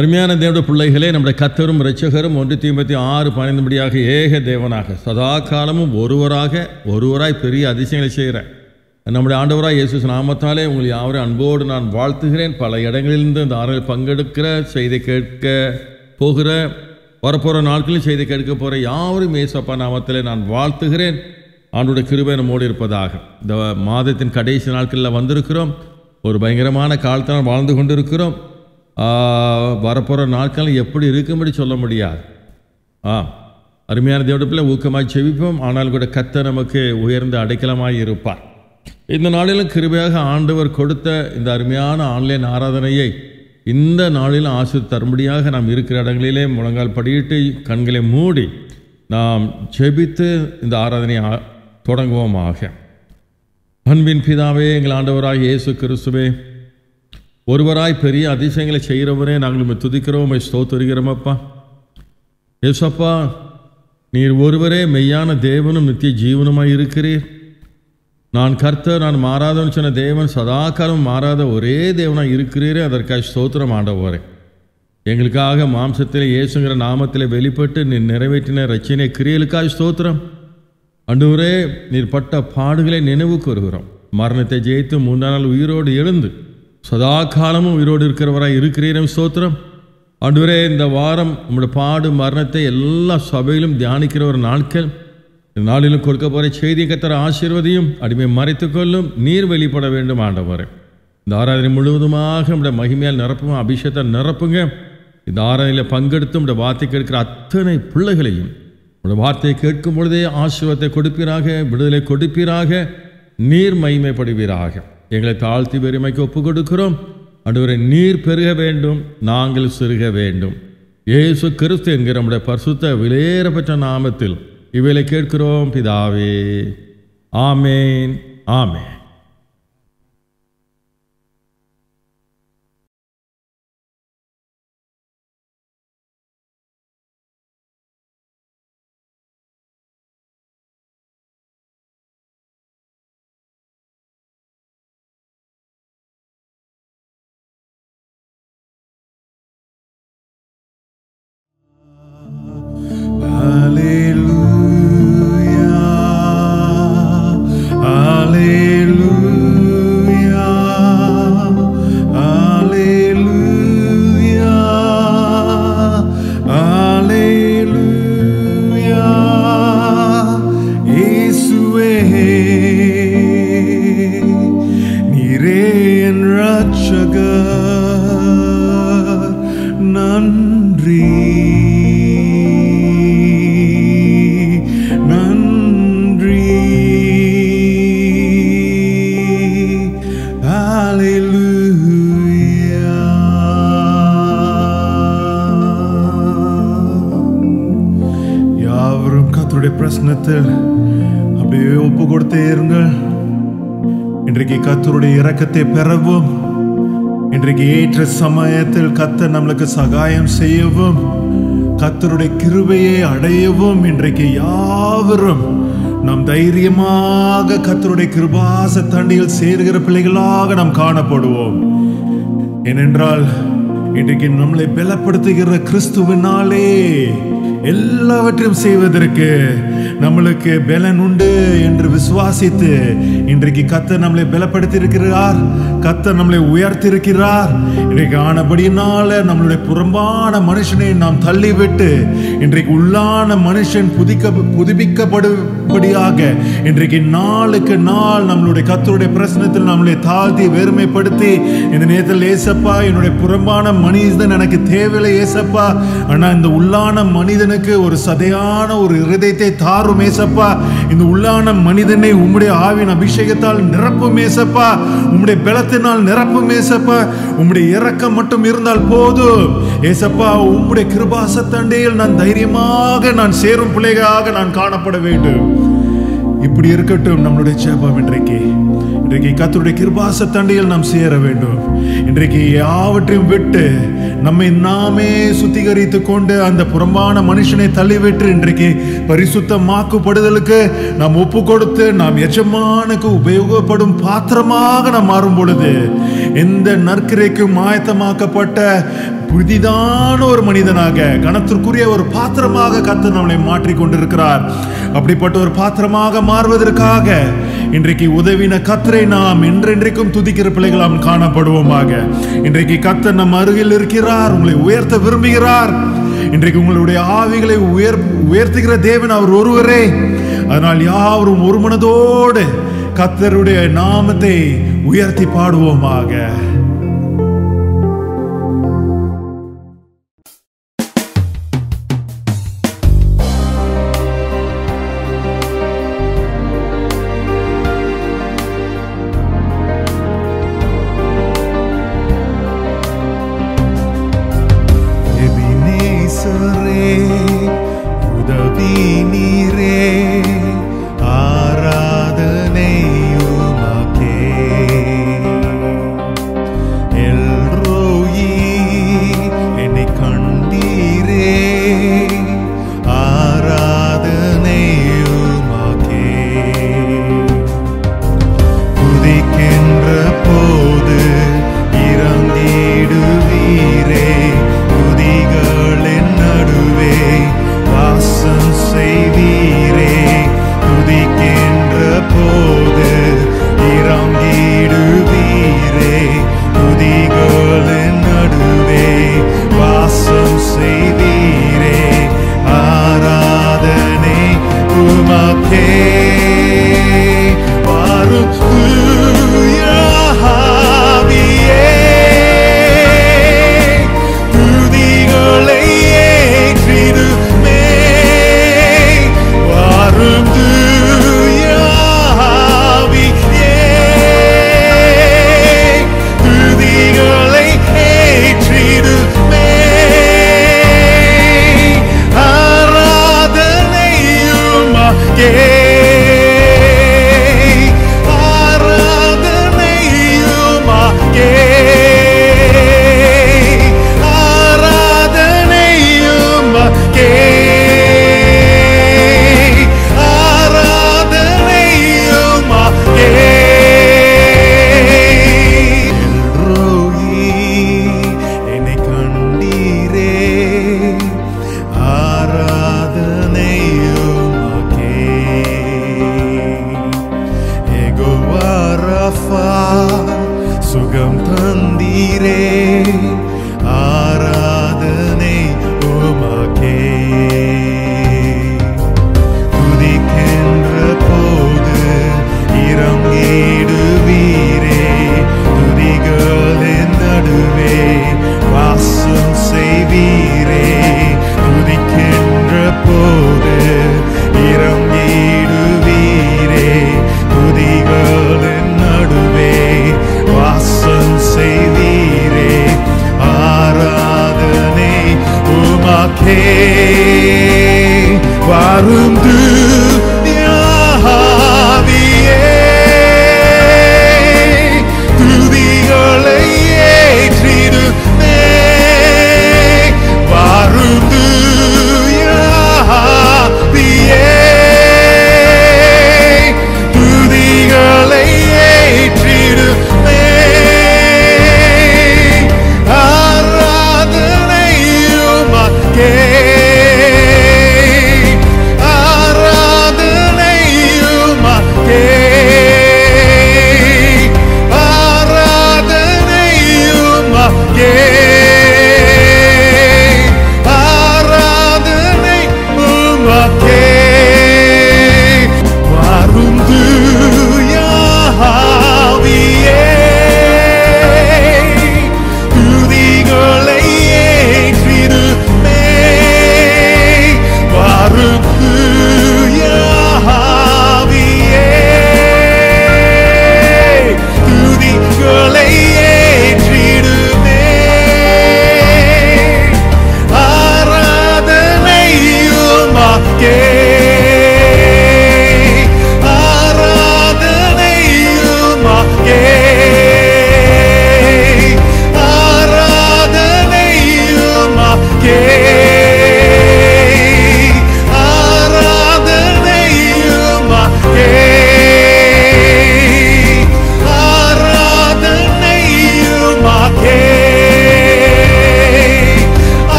அருமையான தேவனுடைய பிள்ளைகளே நம்முடைய கத்தரும் இரட்சகரும் ஒன்று தீம்பத்தி ஆறு பணிந்தபடியாக ஏக தேவனாக சதா காலமும் ஒருவராக ஒருவராய் பெரிய அதிசயங்களை செய்கிற நம்முடைய ஆண்டவராய் இயேசு நாமத்தாலே உங்களை யாவரும் அன்போடு நான் வாழ்த்துகிறேன் பல இடங்களிலிருந்து இந்த ஆறில் பங்கெடுக்கிற செய்தி கேட்க போகிற வரப்போகிற நாட்களில் செய்தி கேட்க போகிற யாவரும் இயேசப்பா நாமத்திலே நான் வாழ்த்துகிறேன் ஆண்டோட கிருபை நம்மோடு இருப்பதாக இந்த மாதத்தின் கடைசி நாட்களில் வந்திருக்கிறோம் ஒரு பயங்கரமான காலத்தில் வாழ்ந்து கொண்டிருக்கிறோம் வரப்போகிற நாட்கள் எப்படி இருக்கும்படி சொல்ல முடியாது ஆ அருமையான தேவட பிள்ளை ஊக்கமாய் செவிப்போம் ஆனால் கூட கத்த நமக்கு உயர்ந்த அடைக்கலமாய் இருப்பார் இந்த நாளிலும் கிருபையாக ஆண்டவர் கொடுத்த இந்த அருமையான ஆன்லைன் ஆராதனையை இந்த நாளிலும் ஆசை தரும்படியாக நாம் இருக்கிற இடங்களிலே முழங்கால் படியிட்டு கண்களை மூடி நாம் ஜெபித்து இந்த ஆராதனையை ஆ- தொடங்குவோமாக அன்பின் பிதாவே எங்கள் ஆண்டவராக இயேசு கிறிஸ்துவே ஒருவராய் பெரிய அதிசயங்களை செய்கிறவரே நாங்கள் உம்மை துதிக்கிறோம் உம்மை ஸ்தோத்தரிக்கிறோம் அப்பா ஏசப்பா நீர் ஒருவரே மெய்யான தேவனும் நித்திய ஜீவனுமாய் இருக்கிறீர் நான் கர்த்தர் நான் மாறாதவன் சொன்ன தேவன் சதாகாலம் மாறாத ஒரே தேவனாய் இருக்கிறீரே அதற்காக ஸ்தோத்திரம் ஆண்டவரே எங்களுக்காக மாம்சத்திலே இயேசுங்கிற நாமத்திலே வெளிப்பட்டு நீர் நிறைவேற்றின ரச்சினை கிரியலுக்காக ஸ்தோத்திரம் அன்றுவரே நீர் பட்ட பாடுகளை நினைவு கூறுகிறோம் மரணத்தை ஜெயித்து மூன்றாம் நாள் உயிரோடு எழுந்து சதா காலமும் உயிரோடு இருக்கிறவராய் இருக்கிறீரம் ஸ்தோத்திரம் அன்றுவரே இந்த வாரம் உங்களுடைய பாடு மரணத்தை எல்லா சபையிலும் தியானிக்கிற ஒரு நாட்கள் இந்த நாளிலும் கொடுக்க போகிற செய்தியை கத்தர ஆசீர்வதியும் அடிமை மறைத்துக் கொள்ளும் நீர் வெளிப்பட வேண்டும் ஆண்டவரே இந்த ஆராதனை முழுவதுமாக நம்முடைய மகிமையால் நிரப்புங்க அபிஷேகத்தை நிரப்புங்க இந்த ஆராதனையில் பங்கெடுத்து நம்முடைய வார்த்தை கேட்கிற அத்தனை பிள்ளைகளையும் உடைய வார்த்தையை கேட்கும் பொழுதே ஆசீர்வாதத்தை கொடுப்பீராக விடுதலை கொடுப்பீராக நீர் மகிமைப்படுவீராக எங்களை தாழ்த்தி பெருமைக்கு ஒப்பு கொடுக்கிறோம் அன்றுவரை நீர் பெருக வேண்டும் நாங்கள் சிறுக வேண்டும் இயேசு கிறிஸ்து என்கிற நம்முடைய பரிசுத்த விலையேறப்பட்ட நாமத்தில் இவைகளை கேட்கிறோம் பிதாவே ஆமேன் ஆமேன் நன்றி நன்றி Hallelujah. யாவரும் கத்தருடைய பிரசனத்தில் அப்படியே ஒப்பு கொடுத்தே இருங்கள் இன்றைக்கு கத்தருடைய இரக்கத்தை பெறவும் இன்றைக்கு ஏற்ற சமயத்தில் கத்தர் நம்மளுக்கு சகாயம் செய்யவும் கத்தருடைய கிருபையை அடையவும் இன்றைக்கு யாவரும் நாம் தைரியமாக கத்தருடைய கிருபாச தண்டியில் சேர்கிற பிள்ளைகளாக நாம் காணப்படுவோம் ஏனென்றால் இன்றைக்கு நம்மளை பலப்படுத்துகிற கிறிஸ்துவினாலே எல்லாவற்றையும் செய்வதற்கு நம்மளுக்கு பலன் உண்டு என்று விசுவாசித்து இன்றைக்கு கத்தர் நம்மளை பலப்படுத்தி இருக்கிறார் கத்தர் நம்மளை உயர்த்தி இருக்கிறார் இன்றைக்கு ஆனபடியினால நம்மளுடைய புறம்பான மனுஷனை நாம் தள்ளிவிட்டு இன்றைக்கு உள்ளான மனுஷன் புதிக்க புதுப்பிக்கப்படும்படியாக இன்றைக்கு நாளுக்கு நாள் நம்மளுடைய கத்தருடைய பிரச்சனத்தில் நம்மளை தாழ்த்தி வெறுமைப்படுத்தி இந்த நேரத்தில் ஏசப்பா என்னுடைய புறம்பான மனிதன் எனக்கு தேவையில்லை ஏசப்பா ஆனா இந்த உள்ளான மனிதனுக்கு ஒரு சதையான ஒரு இருதயத்தை தாரும் ஏசப்பா இந்த உள்ளான மனிதனை உம்முடைய ஆவின் அபிஷேகத்தால் நிரப்பும் ஏசப்பா உம்முடைய பலத்தினால் நிரப்பும் ஏசப்பா உம்முடைய இரக்கம் மட்டும் இருந்தால் போதும் ஏசப்பா உம்முடைய கிருபாசத்தண்டையில் நான் தைரியமாக நான் சேரும் பிள்ளைகளாக நான் காணப்பட வேண்டும் இப்படி இருக்கட்டும் நம்மளுடைய சேபம் இன்றைக்கு இன்றைக்கு கத்தருடைய கிருபாச தண்டையில் நாம் சேர வேண்டும் இன்றைக்கு யாவற்றையும் விட்டு நம்மை நாமே சுத்திகரித்து கொண்டு அந்த புறம்பான மனுஷனை தள்ளிவிட்டு இன்றைக்கு பரிசுத்தமாக்குப்படுதலுக்கு நாம் ஒப்பு கொடுத்து நாம் எஜமானுக்கு உபயோகப்படும் பாத்திரமாக நாம் மாறும் பொழுது எந்த நற்கிரைக்கும் ஆயத்தமாக்கப்பட்ட புதிதான ஒரு மனிதனாக கணத்திற்குரிய ஒரு பாத்திரமாக கத்து நம்மளை மாற்றிக் கொண்டிருக்கிறார் அப்படிப்பட்ட ஒரு பாத்திரமாக மாறுவதற்காக இன்றைக்கு உதவின கத்தரை நாம் என்றென்றைக்கும் துதிக்கிற பிள்ளைகளாம் காணப்படுவோமாக இன்றைக்கு கத்தர் நம் அருகில் இருக்கிறார் உங்களை உயர்த்த விரும்புகிறார் இன்றைக்கு உங்களுடைய ஆவிகளை உயர் உயர்த்துகிற தேவன் அவர் ஒருவரே அதனால் யாவரும் ஒரு மனதோடு கத்தருடைய நாமத்தை உயர்த்தி பாடுவோமாக எபினேசரே உதவி நீரே ஆராதனை உமக்கே எல்ரோயி என்னை கண்டீரே ஆராதனை உமக்கே துதிக்கின்ற போது இறங்கிடுவீரே துதிகளின் நடுவே வாசம் செய்வீரே துதிக்கின்ற போது இறங்கிடுவீரே துதிகளின் நடுவே வாசம் செய்வீரே ஆராதனை உமக்கே வாரும் தூய ஆவியே, துதிகளை ஏற்றிடுமே. வாரும் தூய ஆவியே, துதிகளை ஏற்றிடுமே. ஆராதனை உமக்கே. ஆராதனை உமக்கே. ஆராதனை உமக்கே. ஆராதனை உமக்கே. எல்ரோயி, என்னை கண்டீரே ஆராதனை உமக்கே. யெகோவா ரஃபா, சுகம் தந்தீரே ஆராதனை உமக்கே துதிக்கின்ற போது இறங்கிடுவீரே துதிகளின் நடுவே வாசம் செய்வீரே துதிக்கின்ற போது இறங்கிடுவீரே துதிகளின் நடுவே வாசம் செய்வீரே ஆராதனை உமக்கே வாரும் ஆவியே துதிகளை ஏற்றிடுமே வாரும் ஆவியே துதிகளை ஏற்றிடுமே ஆராதனை உமக்கே ஆராதனை உமக்கே ஆராதனை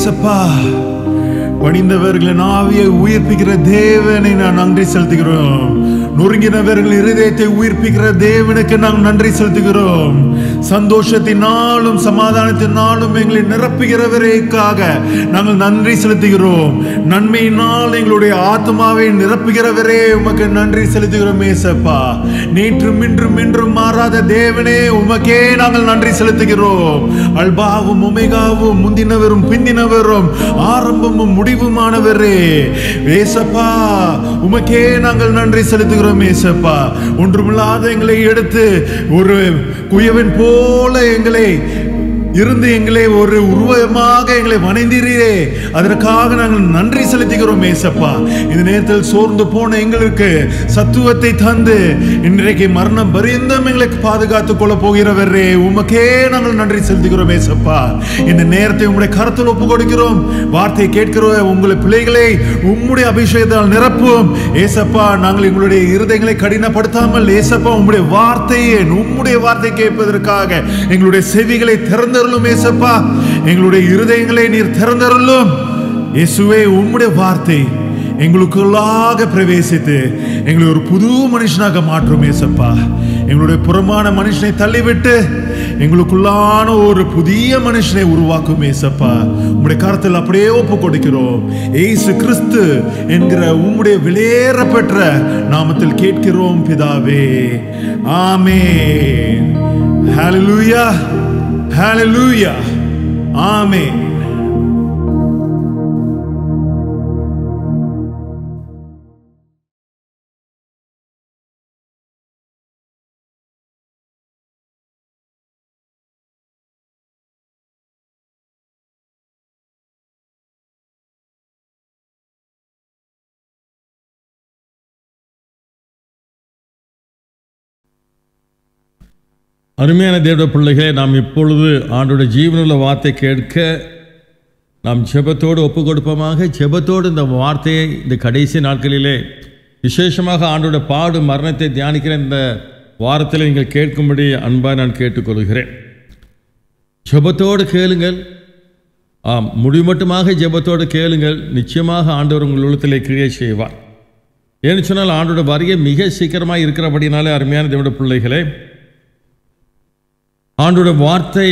ஏசப்பா பணிந்தவர்களின் ஆவியை உயிர்ப்பிக்கிற தேவனை நான் நன்றி செலுத்துகிறோம் நொறுங்கினவர்கள் இருதயத்தை உயிர்ப்பிக்கிற தேவனுக்கு நாம் நன்றி செலுத்துகிறோம் சந்தோஷத்தினாலும் சமாதானத்தினாலும் எங்களை நிரப்புகிறவரேக்காக நாங்கள் நன்றி செலுத்துகிறோம் நன்மையினால் எங்களுடைய ஆத்மாவை நிரப்புகிறவரே உமக்கு நன்றி செலுத்துகிறோம் ஏசப்பா நேற்றும் இன்றும் இன்றும் மாறாத தேவனே உமக்கே நாங்கள் நன்றி செலுத்துகிறோம் அல்பாவும் உமேகாவும் முந்தினவரும் பிந்தினவரும் ஆரம்பமும் முடிவுமானவரே ஏசப்பா உமக்கே நாங்கள் நன்றி செலுத்துகிறோம் ஏசப்பா ஒன்றுமில்லாத எங்களை எடுத்து ஒரு குயவன் போல எங்களை இருந்து எங்களை ஒரு உருவமாக எங்களை வணைந்தீரே அதற்காக நாங்கள் நன்றி செலுத்துகிறோம் ஏசப்பா இந்த நேரத்தில் சோர்ந்து போன எங்களுக்கு சத்துவத்தை தந்து இன்றைக்கு மரணம் பரியந்தம் எங்களை பாதுகாத்துக் கொள்ள போகிறவரே உமக்கே நாங்கள் நன்றி செலுத்துகிறோம் ஏசப்பா இந்த நேரத்தை உங்களுடைய கருத்தில் ஒப்பு கொடுக்கிறோம் வார்த்தை கேட்கிற உங்களை பிள்ளைகளை உம்முடைய அபிஷேகத்தால் நிரப்பும் ஏசப்பா நாங்கள் எங்களுடைய இருதயங்களை கடினப்படுத்தாமல் ஏசப்பா உம்முடைய வார்த்தையை உம்முடைய வார்த்தை கேட்பதற்காக எங்களுடைய செவிகளை திறந்தருளும் ஏசப்பா எங்களுடைய இருதயங்களை நீர் திறந்தருளும் இயேசுவே உம்முடைய வார்த்தை எங்களுக்குள்ளாக பிரவேசித்து எங்களை ஒரு புது மனுஷனாக மாற்றும் ஏசப்பா எங்களுடைய புறமான மனுஷனை தள்ளிவிட்டு எங்களுக்குள்ளான ஒரு புதிய மனுஷனை உருவாக்கும் ஏசப்பா உம்முடைய கருத்தில் அப்படியே ஒப்பு கொடுக்கிறோம் ஏசு கிறிஸ்து என்கிற உம்முடைய விலையேறப்பெற்ற நாமத்தில் கேட்கிறோம் பிதாவே ஆமென் ஹalleluya ஹalleluya ஆமென் அருமையான தேவ பிள்ளைகளே நாம் இப்பொழுது ஆண்டோட ஜீவனுள்ள வார்த்தை கேட்க நாம் ஜெபத்தோடு ஒப்பு கொடுப்போமாக ஜெபத்தோடு இந்த வார்த்தையை இந்த கடைசி நாட்களிலே விசேஷமாக ஆண்டோட பாடு மரணத்தை தியானிக்கிற இந்த வாரத்தில் நீங்கள் கேட்கும்படி அன்பாக நான் கேட்டுக்கொள்கிறேன் ஜெபத்தோடு கேளுங்கள் ஆம் முடிமட்டுமாக ஜெபத்தோடு கேளுங்கள் நிச்சயமாக ஆண்டவர் உங்கள் உள்ளத்திலே கிரியை செய்வார் ஏன்னு சொன்னால் ஆண்டோட வருகை மிக சீக்கிரமாக இருக்கிறபடினாலே அருமையான தேவட பிள்ளைகளே ஆண்டோட வார்த்தை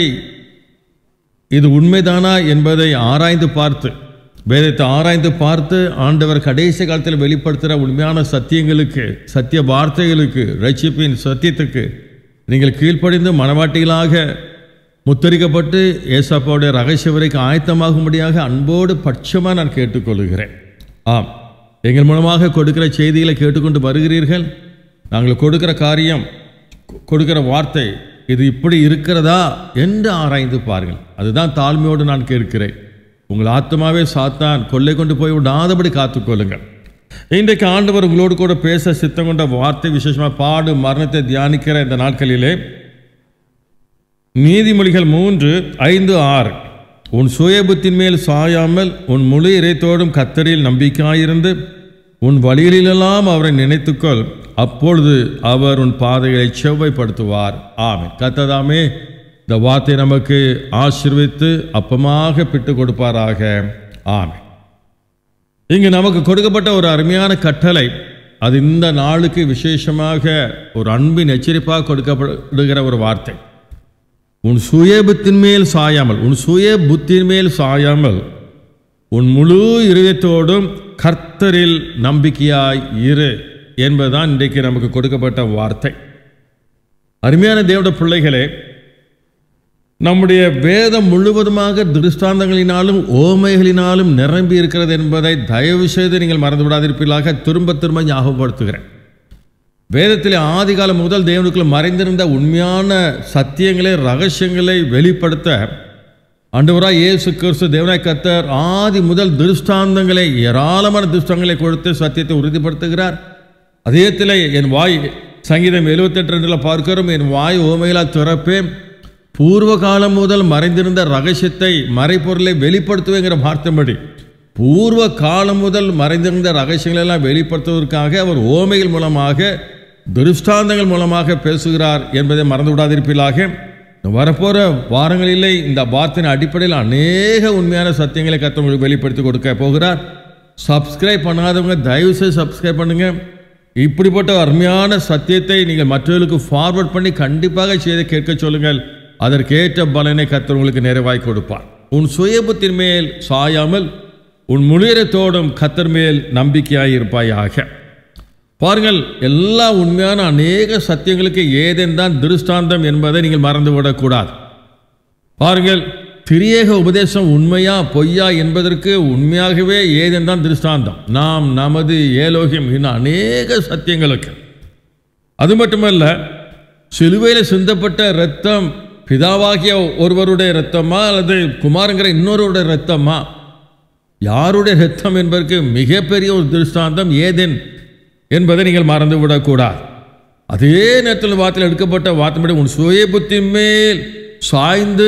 இது உண்மைதானா என்பதை ஆராய்ந்து பார்த்து வேதத்தை ஆராய்ந்து பார்த்து ஆண்டவர் கடைசி காலத்தில் வெளிப்படுத்துகிற உண்மையான சத்தியங்களுக்கு சத்திய வார்த்தைகளுக்கு ரட்சிப்பின் சத்தியத்துக்கு நீங்கள் கீழ்ப்படிந்து மனவாட்டிகளாக முத்தரிக்கப்பட்டு ஏசப்பாவுடைய ரகசிய வரைக்கும் ஆயத்தமாகும்படியாக அன்போடு பட்சமாக நான் கேட்டுக்கொள்கிறேன் ஆம் எங்கள் மூலமாக கொடுக்கிற செய்திகளை கேட்டுக்கொண்டு வருகிறீர்கள் நாங்கள் கொடுக்கிற காரியம் கொ- கொடுக்கிற வார்த்தை இது இப்படி இருக்கிறதா என்று ஆராய்ந்து பாருங்கள் அதுதான் தாழ்மையோடு நான் கேட்கிறேன் உங்கள் ஆத்மாவே சாத்தான் கொள்ளை கொண்டு போய் விடாதபடி காத்துக்கொள்ளுங்கள் இன்றைக்கு ஆண்டவர் உங்களோடு கூட பேச சித்தம் கொண்ட வார்த்தை விசேஷமாக பாடு மரணத்தை தியானிக்கிற இந்த நாட்களிலே நீதிமொழிகள் மூன்று ஐந்து ஆறு உன் சுயபுத்தின் மேல் சாயாமல் உன் முழு இறைத்தோடும் கத்தரில் நம்பிக்கையாயிருந்து உன் வழிகளிலெல்லாம் அவரை நினைத்துக்கொள் அப்பொழுது அவர் உன் பாதைகளை செவ்வைப்படுத்துவார் ஆமென் கத்ததாமே இந்த வார்த்தை நமக்கு ஆசீர்வித்து அப்பமாக பிட்டு கொடுப்பாராக ஆமென் இங்கு நமக்கு கொடுக்கப்பட்ட ஒரு அருமையான கட்டளை அது இந்த நாளுக்கு விசேஷமாக ஒரு அன்பின் எச்சரிப்பாக கொடுக்கப்படுகிற ஒரு வார்த்தை உன் சுய புத்தின் மேல் சாயாமல் உன் சுய புத்தின் மேல் சாயாமல் உன் முழு இருதயத்தோடும் கர்த்தரில் நம்பிக்கையாய் இரு என்பதுதான் இன்றைக்கு நமக்கு கொடுக்கப்பட்ட வார்த்தை அருமையான தேவட பிள்ளைகளே நம்முடைய வேதம் முழுவதுமாக திருஷ்டாந்தங்களினாலும் ஓமைகளினாலும் நிரம்பி இருக்கிறது என்பதை தயவு செய்து நீங்கள் மறந்து விடாதிருப்பீர்களாக திரும்ப திரும்ப ஞாபகப்படுத்துகிறேன் வேதத்தில் ஆதிகாலம் முதல் தேவனுக்குள்ள மறைந்திருந்த உண்மையான சத்தியங்களை ரகசியங்களை வெளிப்படுத்த ஆண்டவராய் இயேசு கிறிஸ்து தேவனாய் கத்தர் ஆதி முதல் திருஷ்டாந்தங்களை ஏராளமான திருஷ்டாந்தங்களை கொடுத்து சத்தியத்தை உறுதிப்படுத்துகிறார் அதேத்தில் என் வாய் சங்கீதம் எழுபத்தெட்டு ரெண்டில் பார்க்கிறோம் என் வாய் ஓமையிலா திறப்பேன் பூர்வ காலம் முதல் மறைந்திருந்த ரகசியத்தை மறைப்பொருளை வெளிப்படுத்துவேங்கிற வார்த்தைப்படி பூர்வ காலம் முதல் மறைந்திருந்த ரகசியங்களை எல்லாம் வெளிப்படுத்துவதற்காக அவர் ஓமைகள் மூலமாக திருஷ்டாந்தங்கள் மூலமாக பேசுகிறார் என்பதை மறந்து விடாதிருப்பீர்களாக வரப்போகிற வாரங்களிலே இந்த வார்த்தையின் அடிப்படையில் அநேக உண்மையான சத்தியங்களை கர்த்தர் உங்களுக்கு வெளிப்படுத்தி கொடுக்க போகிறார் சப்ஸ்கிரைப் பண்ணாதவங்க தயவு செய்து சப்ஸ்கிரைப் பண்ணுங்க இப்படிப்பட்ட அருமையான சத்தியத்தை நீங்கள் மற்றவர்களுக்கு ஃபார்வர்ட் பண்ணி கண்டிப்பாக செய்து கேட்க சொல்லுங்கள் அதற்கேற்ற பலனை கர்த்தர் உங்களுக்கு நிறைவாய் கொடுப்பார் உன் சுயபுத்தின் மேல் சாயாமல் உன் முழுகிறத்தோடும் கத்தர் மேல் நம்பிக்கையாய் இருப்பாயாக பாருங்கள் எல்லா உண்மையான அநேக சத்தியங்களுக்கு ஏதேன் தான் திருஷ்டாந்தம் என்பதை நீங்கள் மறந்துவிடக்கூடாது பாருங்கள் திரியேக உபதேசம் உண்மையா பொய்யா என்பதற்கு உண்மையாகவே ஏதேன் தான் திருஷ்டாந்தம் நாம் நமது ஏலோகியம் இன்னும் அநேக சத்தியங்களுக்கு அது மட்டுமல்ல சிலுவையில் சிந்தப்பட்ட இரத்தம் பிதாவாகிய ஒருவருடைய இரத்தமா அல்லது குமாரங்கிற இன்னொருடைய இரத்தமா யாருடைய இரத்தம் என்பதற்கு மிகப்பெரிய ஒரு திருஷ்டாந்தம் ஏதேன் என்பதை நீங்கள் மறந்துவிடக்கூடாது அதே நேரத்தில் வார்த்தையில் எடுக்கப்பட்ட வார்த்தைப்படி உன் சுய புத்தி மேல் சாய்ந்து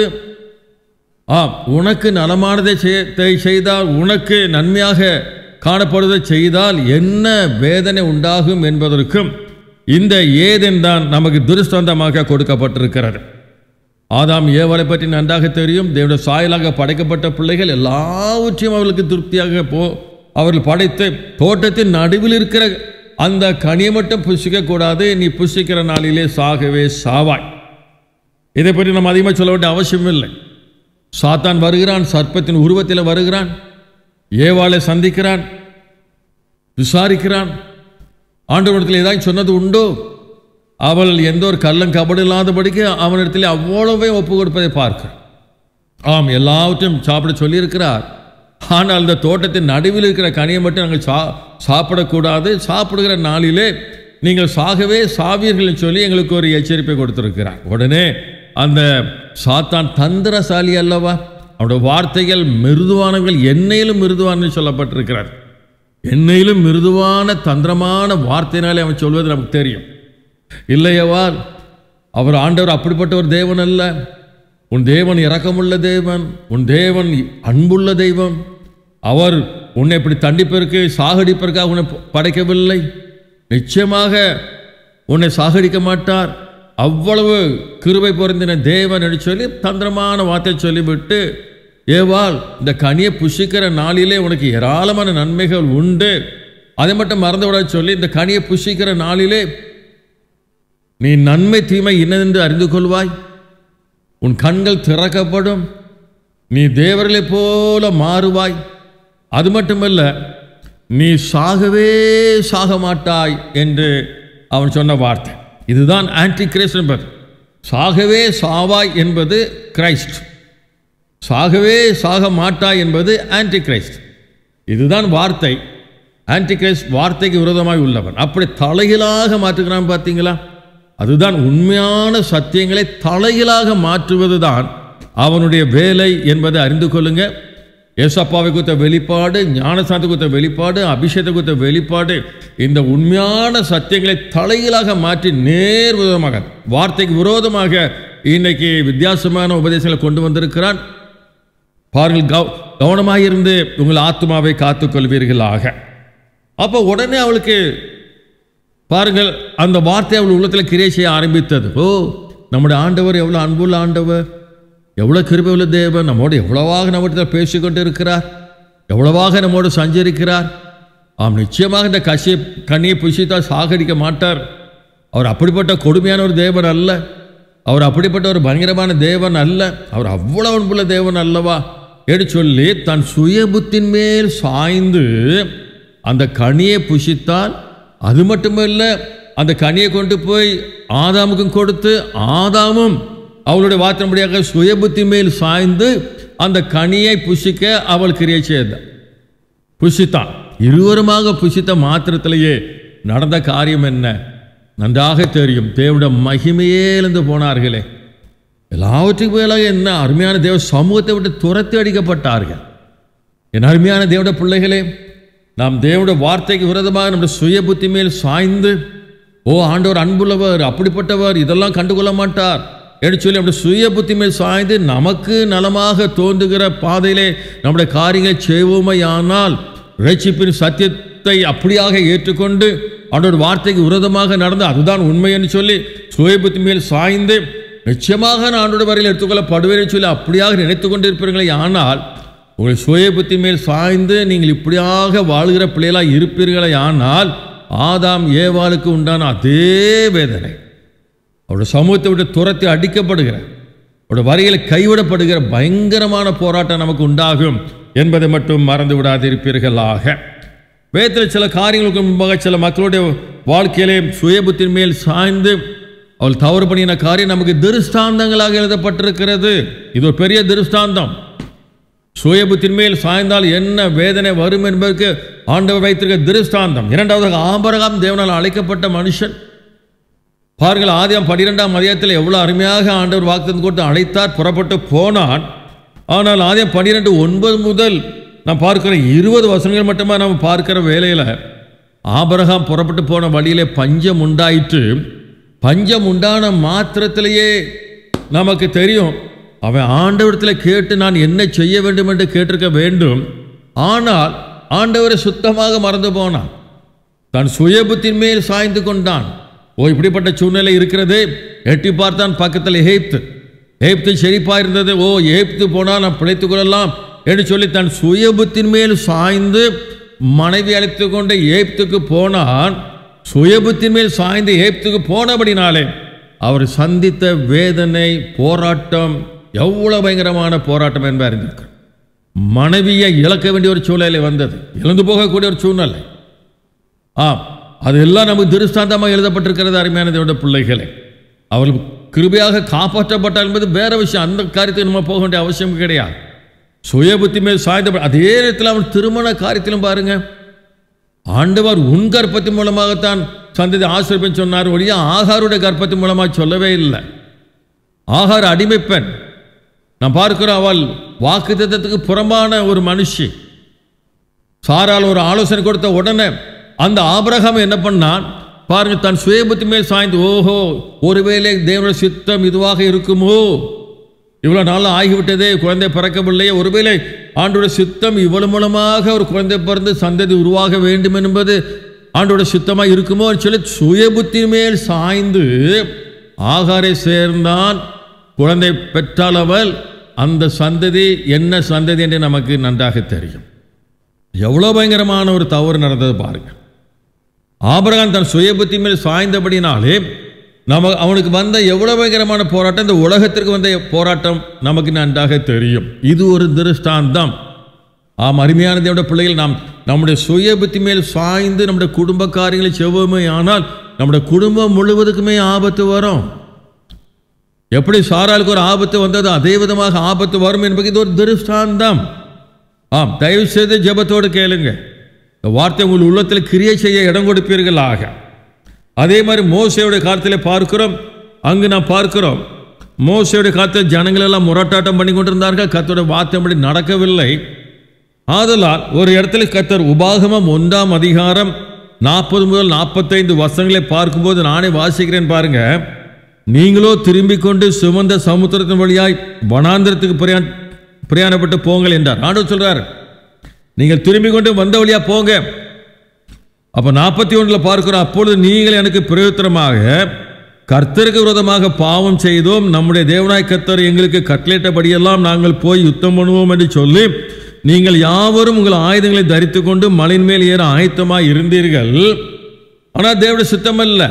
ஆம் உனக்கு நலமானதை செய்ய- செய்தால் உனக்கு நன்மையாக காணப்படுவதை செய்தால் என்ன வேதனை உண்டாகும் என்பதற்கும் இந்த ஏதென் தான் நமக்கு திருஷ்டாந்தமாக கொடுக்கப்பட்டிருக்கிறது ஆதாம் ஏவலை பற்றி நன்றாக தெரியும் தேவனுடைய சாயலாக படைக்கப்பட்ட பிள்ளைகள் எல்லாவற்றையும் அவர்களுக்கு திருப்தியாக போ அவர்கள் படைத்து தோட்டத்தின் நடுவில் இருக்கிற அந்த கனியை மட்டும் புசிக்க கூடாது நீ புசிக்கிற நாளிலே சாகவே சாவாய் இதை பற்றி நம்ம அதிகமாக சொல்ல வேண்டிய அவசியம் இல்லை சாத்தான் வருகிறான் சர்ப்பத்தின் உருவத்தில் வருகிறான் ஏவாளை சந்திக்கிறான் விசாரிக்கிறான் ஆண்டவனிடத்தில் ஏதாவது சொன்னது உண்டோ அவள் எந்த ஒரு கள்ளம் கபடு இல்லாதபடிக்கு அவனிடத்தில் அவ்வளவே ஒப்பு கொடுப்பதை பார்க்க ஆம் எல்லாவற்றையும் சாப்பிட சொல்லியிருக்கிறார் ஆனால் அந்த தோட்டத்தின் நடுவில் இருக்கிற கனியை மட்டும் நாங்கள் சா சாப்பிடக்கூடாது சாப்பிடுகிற நாளிலே நீங்கள் சாகவே சாவீர்கள் சொல்லி எங்களுக்கு ஒரு எச்சரிப்பை கொடுத்திருக்கிறார் உடனே அந்த சாத்தான் தந்திரசாலி அல்லவா அவருடைய வார்த்தைகள் மிருதுவானவர்கள் என்னையிலும் மிருதுவான்னு சொல்லப்பட்டிருக்கிறார் என்னையிலும் மிருதுவான தந்திரமான வார்த்தையினாலே அவன் சொல்வது நமக்கு தெரியும் இல்லையவால் அவர் ஆண்டவர் அப்படிப்பட்ட ஒரு தேவன் அல்ல உன் தேவன் இரக்கமுள்ள தேவன் உன் தேவன் அன்புள்ள தெய்வம் அவர் உன்னை இப்படி தண்டிப்பதற்கு சாகடிப்பதற்காக உன்னை படைக்கவில்லை நிச்சயமாக உன்னை சாகடிக்க மாட்டார் அவ்வளவு கிருபை பொருந்தின தேவன் என்று சொல்லி தந்திரமான வார்த்தை சொல்லிவிட்டு ஏவாள் இந்த கனியை புஷிக்கிற நாளிலே உனக்கு ஏராளமான நன்மைகள் உண்டு அதை மட்டும் மறந்து விட சொல்லி இந்த கனியை புஷிக்கிற நாளிலே நீ நன்மை தீமை இன்னதென்று அறிந்து கொள்வாய் உன் கண்கள் திறக்கப்படும் நீ தேவர்களைப் போல மாறுவாய் அது மட்டுமல்ல நீ சாகவே சாக மாட்டாய் என்று அவன் சொன்ன வார்த்தை இதுதான் ஆன்டி கிரைஸ்ட் என்பது சாகவே சாவாய் என்பது கிரைஸ்ட் சாகவே சாக மாட்டாய் என்பது ஆன்டி கிரைஸ்ட் இதுதான் வார்த்தை ஆன்டி கிரைஸ்ட் வார்த்தைக்கு விரோதமாய் உள்ளவன் அப்படி தலைகளாக மாற்றுகிறான் பார்த்தீங்களா அதுதான் உண்மையான சத்தியங்களை தலைகளாக மாற்றுவதுதான் அவனுடைய வேலை என்பதை அறிந்து கொள்ளுங்க ஏசப்பாவை குறித்த வெளிப்பாடு ஞானசாந்தி குறித்த வெளிப்பாடு அபிஷேகத்தை குறித்த வெளிப்பாடு இந்த உண்மையான சத்தியங்களை தலைகளாக மாற்றி நேர் விரோதமாக வார்த்தைக்கு விரோதமாக இன்னைக்கு வித்தியாசமான உபதேசங்களை கொண்டு வந்திருக்கிறான் பாருங்கள் கவ கவனமாக இருந்து உங்கள் ஆத்மாவை காத்துக்கொள்வீர்களாக அப்போ உடனே அவளுக்கு பாருங்கள் அந்த வார்த்தை அவள் உள்ளத்தில் கிரியை செய்ய ஆரம்பித்தது ஓ நம்முடைய ஆண்டவர் எவ்வளோ அன்புள்ள ஆண்டவர் எவ்வளோ கிருபை உள்ள தேவன் நம்மோடு எவ்வளவாக நம்மிடத்தில் பேசிக்கொண்டு இருக்கிறார் எவ்வளவாக நம்மோடு சஞ்சரிக்கிறார் ஆம் நிச்சயமாக இந்த கசியை கண்ணியை புசித்தால் சாகடிக்க மாட்டார் அவர் அப்படிப்பட்ட கொடுமையான ஒரு தேவன் அல்ல அவர் அப்படிப்பட்ட ஒரு பயங்கரமான தேவன் அல்ல அவர் அவ்வளவு அன்புள்ள தேவன் அல்லவா என்று சொல்லி தன் சுய புத்தின் மேல் சாய்ந்து அந்த கனியை புசித்தால் அது மட்டுமல்ல அந்த கனியை கொண்டு போய் ஆதாமுக்கும் கொடுத்து ஆதாமும் அவளுடைய வார்த்தைப்படியாக சுய புத்தி மேல் சாய்ந்து அந்த கனியை புசிக்க அவள் கிரியை செய்தாள் புசித்தான் இருவருமாக புசித்த மாத்திரத்திலேயே நடந்த காரியம் என்ன நன்றாக தெரியும் தேவனுடைய மகிமையே இழந்து போனார்களே எல்லாவற்றுக்கும் மேலாக என்ன அருமையான தேவ சமூகத்தை விட்டு துரத்தி அடிக்கப்பட்டார்கள் என் அருமையான தேவனுடைய பிள்ளைகளே நாம் தேவனுடைய வார்த்தைக்கு விரோதமாக நம்முடைய சுய புத்தி மேல் சாய்ந்து ஓ ஆண்டவர் அன்புள்ளவர் அப்படிப்பட்டவர் இதெல்லாம் கண்டுகொள்ள மாட்டார் என்று சொல்லி நம்முடைய சுய புத்தி மேல் சாய்ந்து நமக்கு நலமாக தோன்றுகிற பாதையிலே நம்முடைய காரியங்களை செய்வோமையானால் ரட்சிப்பின் சத்தியத்தை அப்படியாக ஏற்றுக்கொண்டு ஆண்டவர் வார்த்தைக்கு விரோதமாக நடந்து அதுதான் உண்மை என்று சொல்லி சுய புத்தி மேல் சாய்ந்து நிச்சயமாக நான் ஆண்டோட வரையில் எடுத்துக்கொள்ளப்படுவேன் சொல்லி அப்படியாக நினைத்து கொண்டிருப்பீர்களே ஆனால் உங்கள் சுய புத்தி மேல் சாய்ந்து நீங்கள் இப்படியாக வாழ்கிற பிள்ளைகளாக இருப்பீர்களே ஆனால் ஆதாம் ஏவாளுக்கு உண்டான அதே வேதனை அவருடைய சமூகத்தை விட்டு துரத்தி அடிக்கப்படுகிற அவருடைய வரியில் கைவிடப்படுகிற பயங்கரமான போராட்டம் நமக்கு உண்டாகும் என்பதை மட்டும் மறந்து விடாதிருப்பீர்களாக வேதத்தில் சில காரியங்களுக்கு முன்பாக சில மக்களுடைய வாழ்க்கையிலே சுயபுத்தின் மேல் சாய்ந்து அவள் தவறு பண்ணின காரியம் நமக்கு திருஷ்டாந்தங்களாக எழுதப்பட்டிருக்கிறது இது ஒரு பெரிய திருஷ்டாந்தம் சுயபுத்தின் மேல் சாய்ந்தால் என்ன வேதனை வரும் என்பதற்கு ஆண்டவர் வைத்திருக்க திருஷ்டாந்தம் இரண்டாவதாக ஆபரகாம் தேவனால் அழைக்கப்பட்ட மனுஷன் பாருங்கள் ஆதியம் பன்னிரெண்டாம் அதிகாரத்தில் எவ்வளோ அருமையாக ஆண்டவர் வாக்குத்தம் கொடுத்து அழைத்தார் புறப்பட்டு போனான் ஆனால் ஆதியம் பன்னிரெண்டு ஒன்பது முதல் நான் பார்க்கிற இருபது வசனங்கள் மட்டுமா நம்ம பார்க்கிற வேலையில் ஆபரகாம் புறப்பட்டு போன வழியிலே பஞ்சம் உண்டாயிற்று பஞ்சம் உண்டான மாத்திரத்திலேயே நமக்கு தெரியும் அவன் ஆண்டவரத்தில் கேட்டு நான் என்ன செய்ய வேண்டும் என்று கேட்டிருக்க வேண்டும் ஆனால் ஆண்டவரை சுத்தமாக மறந்து போனான் தன் சுயபுத்தின் மேல் சாய்ந்து கொண்டான் ஓ இப்படிப்பட்ட சூழ்நிலை இருக்கிறது எட்டி பார்த்தான் பக்கத்தில் எகிப்து எகிப்து செழிப்பா இருந்தது ஓ எகிப்து போனால் நான் பிழைத்துக் கொள்ளலாம் என்று சொல்லி தன் சுயபுத்தின் மேல் சாய்ந்து மனைவி அழைத்து கொண்டு எகிப்துக்கு போனான் சுயபுத்தின் மேல் சாய்ந்து எகிப்துக்கு போனபடினாலே அவர் சந்தித்த வேதனை போராட்டம் எவ்வளவு பயங்கரமான போராட்டம் என்பதை அறிந்திருக்கிறார் மனைவியை இழக்க வேண்டிய ஒரு சூழ்நிலை வந்தது இழந்து போகக்கூடிய ஒரு சூழ்நிலை ஆம் அதெல்லாம் நமக்கு திருஷ்டாந்தமாக எழுதப்பட்டிருக்கிறது அருமையான தேவனுடைய பிள்ளைகளே அவர்கள் கிருபையாக காப்பாற்றப்பட்டார் என்பது வேற விஷயம் அந்த காரியத்துக்கு நம்ம போக வேண்டிய அவசியம் கிடையாது சுய புத்தி மேல் சாய்ந்த அதே நேரத்தில் அவன் திருமண காரியத்திலும் பாருங்க ஆண்டவர் உன் கர்ப்பத்தின் மூலமாகத்தான் சந்ததி ஆசிரியப்பன் சொன்னார் ஒழிய ஆகாருடைய கர்ப்பத்தின் மூலமாக சொல்லவே இல்லை ஆகார் அடிமை பெண் நான் பார்க்கிறோம் அவள் வாக்குத்தத்தத்துக்கு புறம்பான ஒரு மனுஷி சாரால் ஒரு ஆலோசனை கொடுத்த உடனே அந்த ஆபிரகாம் என்ன பண்ணான் பாருங்க தன் சுயபுத்தி மேல் சாய்ந்து ஓஹோ ஒருவேளை தேவனுடைய சித்தம் இதுவாக இருக்குமோ இவ்வளவு நாள் ஆகிவிட்டதே குழந்தை பிறக்கவில்லையே ஒருவேளை ஆண்டோட சித்தம் இவ்வளவு மூலமாக ஒரு குழந்தை பிறந்து சந்ததி உருவாக வேண்டும் என்பது ஆண்டோட சித்தமாக இருக்குமோ சொல்லி சுயபுத்தி மேல் சாய்ந்து ஆகாரை சேர்ந்தான் குழந்தை பெற்றால் அவள் அந்த சந்ததி என்ன சந்ததி என்று நமக்கு நன்றாக தெரியும் எவ்வளோ பயங்கரமான ஒரு தவறு நடந்தது பாருங்க ஆபரகாம் தன் சுயபுத்தி மேல் சாய்ந்தபடினாலே நம்ம அவனுக்கு வந்த எவ்வளவு பயங்கரமான போராட்டம் இந்த உலகத்திற்கு வந்த போராட்டம் நமக்கு நன்றாக தெரியும் இது ஒரு திருஷ்டாந்தம் ஆம் அருமையான தேவனுடைய பிள்ளைகள் நாம் நம்முடைய சுய புத்தி மேல் சாய்ந்து நம்முடைய குடும்ப காரியங்களை செவ்வமே ஆனால் நம்முடைய குடும்பம் முழுவதுக்குமே ஆபத்து வரும் எப்படி சாராளுக்கு ஒரு ஆபத்து வந்தது அதே விதமாக ஆபத்து வரும் என்பது இது ஒரு திருஷ்டாந்தம் ஆம் தயவு செய்து ஜெபத்தோடு கேளுங்க இந்த வார்த்தை உங்கள் உள்ளத்தில் கிரியை செய்ய இடம் கொடுப்பீர்களாக அதே மாதிரி மோசையுடைய காலத்தில் பார்க்கிறோம் அங்கு நாம் பார்க்கிறோம் மோசையுடைய காலத்தில் ஜனங்கள் எல்லாம் முரட்டாட்டம் பண்ணி கொண்டிருந்தார்கள் கத்தோட வார்த்தைப்படி நடக்கவில்லை ஆதலால் ஒரு இடத்துல கத்தர் உபாகமம் ஒன்றாம் அதிகாரம் நாற்பது முதல் நாற்பத்தைந்து வசனங்களை பார்க்கும்போது நானே வாசிக்கிறேன் பாருங்க நீங்களோ திரும்பிக் கொண்டு சுமந்த சமுத்திரத்தின் வழியாய் வனாந்திரத்துக்கு பிரயாண பிரயாணப்பட்டு போங்கள் என்றார் ஆண்டவர் சொல்றார் நீங்கள் திரும்பிக் கொண்டு வந்த வழியா போங்க அப்ப நாற்பத்தி ஒன்றில் பார்க்கிறோம் அப்பொழுது நீங்கள் எனக்கு பிரயோத்தனமாக கர்த்தருக்கு விரோதமாக பாவம் செய்தோம் நம்முடைய தேவனாய் கர்த்தர் எங்களுக்கு கட்டளையிட்டபடியெல்லாம் நாங்கள் போய் யுத்தம் பண்ணுவோம் என்று சொல்லி நீங்கள் யாவரும் உங்கள் ஆயுதங்களை தரித்துக் கொண்டு மலையின் மேல் ஏற ஆயத்தமாய் இருந்தீர்கள் ஆனால் தேவனுடைய சித்தம் அல்ல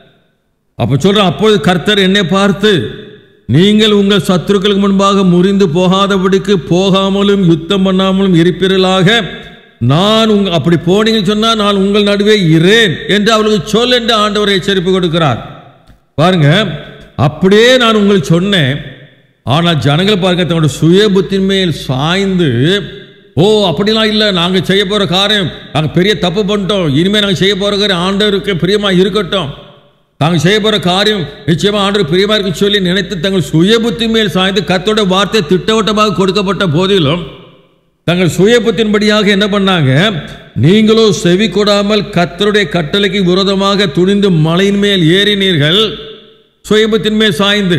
அப்ப சொல்றேன் அப்பொழுது கர்த்தர் என்னை பார்த்து நீங்கள் உங்கள் சத்துருக்களுக்கு முன்பாக முறிந்து போகாதபடிக்கு போகாமலும் யுத்தம் பண்ணாமலும் இருப்பீர்களாக நான் உங்க அப்படி போனீங்கன்னு சொன்னா நான் உங்கள் நடுவே இரேன் என்று அவளுக்கு சொல் என்று ஆண்டவர் எச்சரிப்பு கொடுக்கிறார் பாருங்க அப்படியே நான் உங்களுக்கு சொன்னேன் ஆனால் ஜனங்கள் பாருங்க தன்னோட சுய புத்தின் மேல் சாய்ந்து ஓ அப்படிலாம் இல்லை நாங்கள் செய்ய போகிற காரியம் நாங்கள் பெரிய தப்பு பண்ணிட்டோம் இனிமேல் நாங்கள் செய்ய போகிற காரியம் ஆண்டவருக்கு பிரியமா இருக்கட்டும் தாங்கள் செய்ய போகிற காரியம் நிச்சயமா ஆண்டவர் பிரியமா இருக்கு சொல்லி நினைத்து தங்கள் சுய புத்தி மேல் சாய்ந்து கத்தோட வார்த்தை திட்டவட்டமாக கொடுக்கப்பட்ட போதிலும் தங்கள் சுயபத்தின்படியாக என்ன பண்ணாங்க நீங்களோ செவி கொடாமல் கத்தருடைய கட்டளைக்கு விரோதமாக துணிந்து மலையின் மேல் ஏறினீர்கள் சுயபத்தின் மேல் சாய்ந்து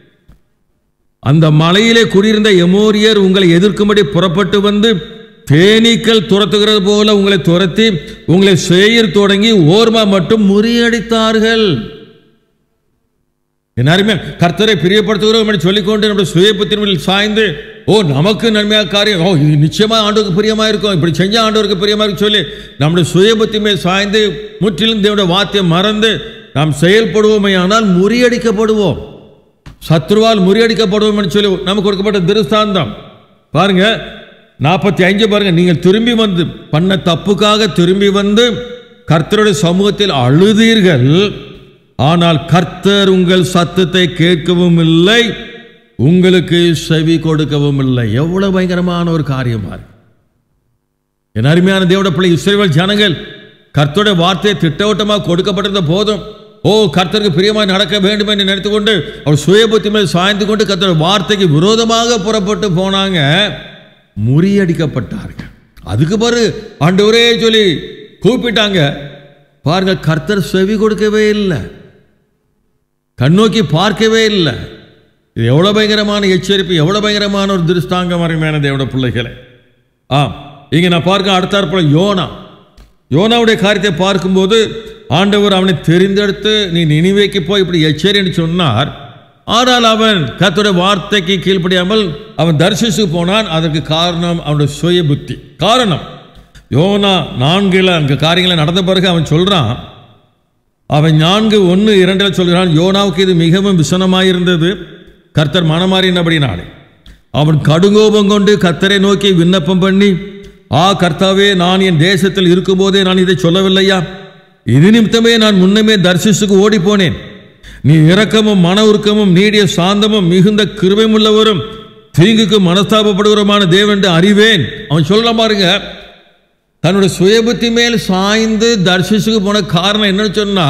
அந்த மலையிலே குடியிருந்த எமோரியர் உங்களை எதிர்க்கும்படி புறப்பட்டு வந்து தேனீக்கள் துரத்துகிறது போல உங்களை துரத்தி உங்களை சேயர் தொடங்கி ஓர்மா மட்டும் முறியடித்தார்கள் எல்லாருமே கர்த்தரை பிரியப்படுத்துகிறோம் என்று சொல்லிக்கொண்டு நம்முடைய சுய புத்திரமில் சாய்ந்து ஓ நமக்கு நன்மையாக காரியம் ஓ இது நிச்சயமா ஆண்டவருக்கு பிரியமா இருக்கும் இப்படி செஞ்சா ஆண்டவருக்கு பிரியமா இருக்கும் சொல்லி நம்முடைய சுய புத்தி மேல் சாய்ந்து முற்றிலும் தேவனுடைய வார்த்தையை மறந்து நாம் செயல்படுவோமே ஆனால் முறியடிக்கப்படுவோம் சத்ருவால் முறியடிக்கப்படுவோம் என்று சொல்லி நமக்கு கொடுக்கப்பட்ட திருஸ்தாந்தம் பாருங்க நாற்பத்தி அஞ்சு பாருங்க நீங்கள் திரும்பி வந்து பண்ண தப்புக்காக திரும்பி வந்து கர்த்தருடைய சமூகத்தில் அழுதீர்கள் ஆனால் கர்த்தர் உங்கள் சத்தத்தை கேட்கவும் இல்லை உங்களுக்கு செவி கொடுக்கவும் இல்லை எவ்வளவு பயங்கரமான ஒரு காரியமா இருக்கு என் அருமையான தேவட பிள்ளை இஸ்ரேல் ஜனங்கள் கர்த்தருடைய வார்த்தையை திட்டவட்டமாக கொடுக்கப்பட்டிருந்த போதும் ஓ கர்த்தருக்கு பிரியமாய் நடக்க வேண்டும் என்று நினைத்து கொண்டு அவர் சுயபுத்தி மேல் சாய்ந்து கொண்டு கர்த்தருடைய வார்த்தைக்கு விரோதமாக புறப்பட்டு போனாங்க முறியடிக்கப்பட்டார்கள் அதுக்கு பிறகு ஆண்டவரே சொல்லி கூப்பிட்டாங்க பாருங்க கர்த்தர் செவி கொடுக்கவே இல்லை கண்ணோக்கி பார்க்கவே இல்லை இது எவ்வளவு பயங்கரமான எச்சரிப்பு எவ்வளவு பயங்கரமான ஒரு திருஷ்டாங்கம் அருமையான தேவட பிள்ளைகளை ஆம் இங்க நான் பார்க்க அடுத்தாற்போல யோனா யோனாவுடைய காரியத்தை பார்க்கும்போது ஆண்டவர் அவனை தெரிந்தெடுத்து நீ நினைவேக்கு போய் இப்படி எச்சரின்னு சொன்னார் ஆனால் அவன் கர்த்தருடைய வார்த்தைக்கு கீழ்ப்படியாமல் அவன் தரிசிச்சு போனான் அதற்கு காரணம் அவனுடைய சுய புத்தி காரணம் யோனா நான்கில் அங்கே காரியங்களை நடந்த பிறகு அவன் சொல்றான் அவன் நான்கு ஒன்று இரண்டில் சொல்கிறான் யோனாவுக்கு இது மிகவும் விசனமாயிருந்தது கர்த்தர் மனமாறினபடினாலே அவன் கடுங்கோபம் கொண்டு கர்த்தரை நோக்கி விண்ணப்பம் பண்ணி ஆ கர்த்தாவே நான் என் தேசத்தில் இருக்கும்போதே நான் இதை சொல்லவில்லையா இது நிமித்தமே நான் முன்னமே தர்சிசுக்கு ஓடி போனேன் நீ இரக்கமும் மன உருக்கமும் நீடிய சாந்தமும் மிகுந்த கிருபையுள்ளவரும் தீங்குக்கு மனஸ்தாபப்படுகிறமான தேவன் என்று அறிவேன் அவன் சொல்லலாம் பாருங்க தன்னுடைய சுயபுத்தி மேல் சாய்ந்து தர்சிசுக்கு போன காரணம் என்னன்னு சொன்னா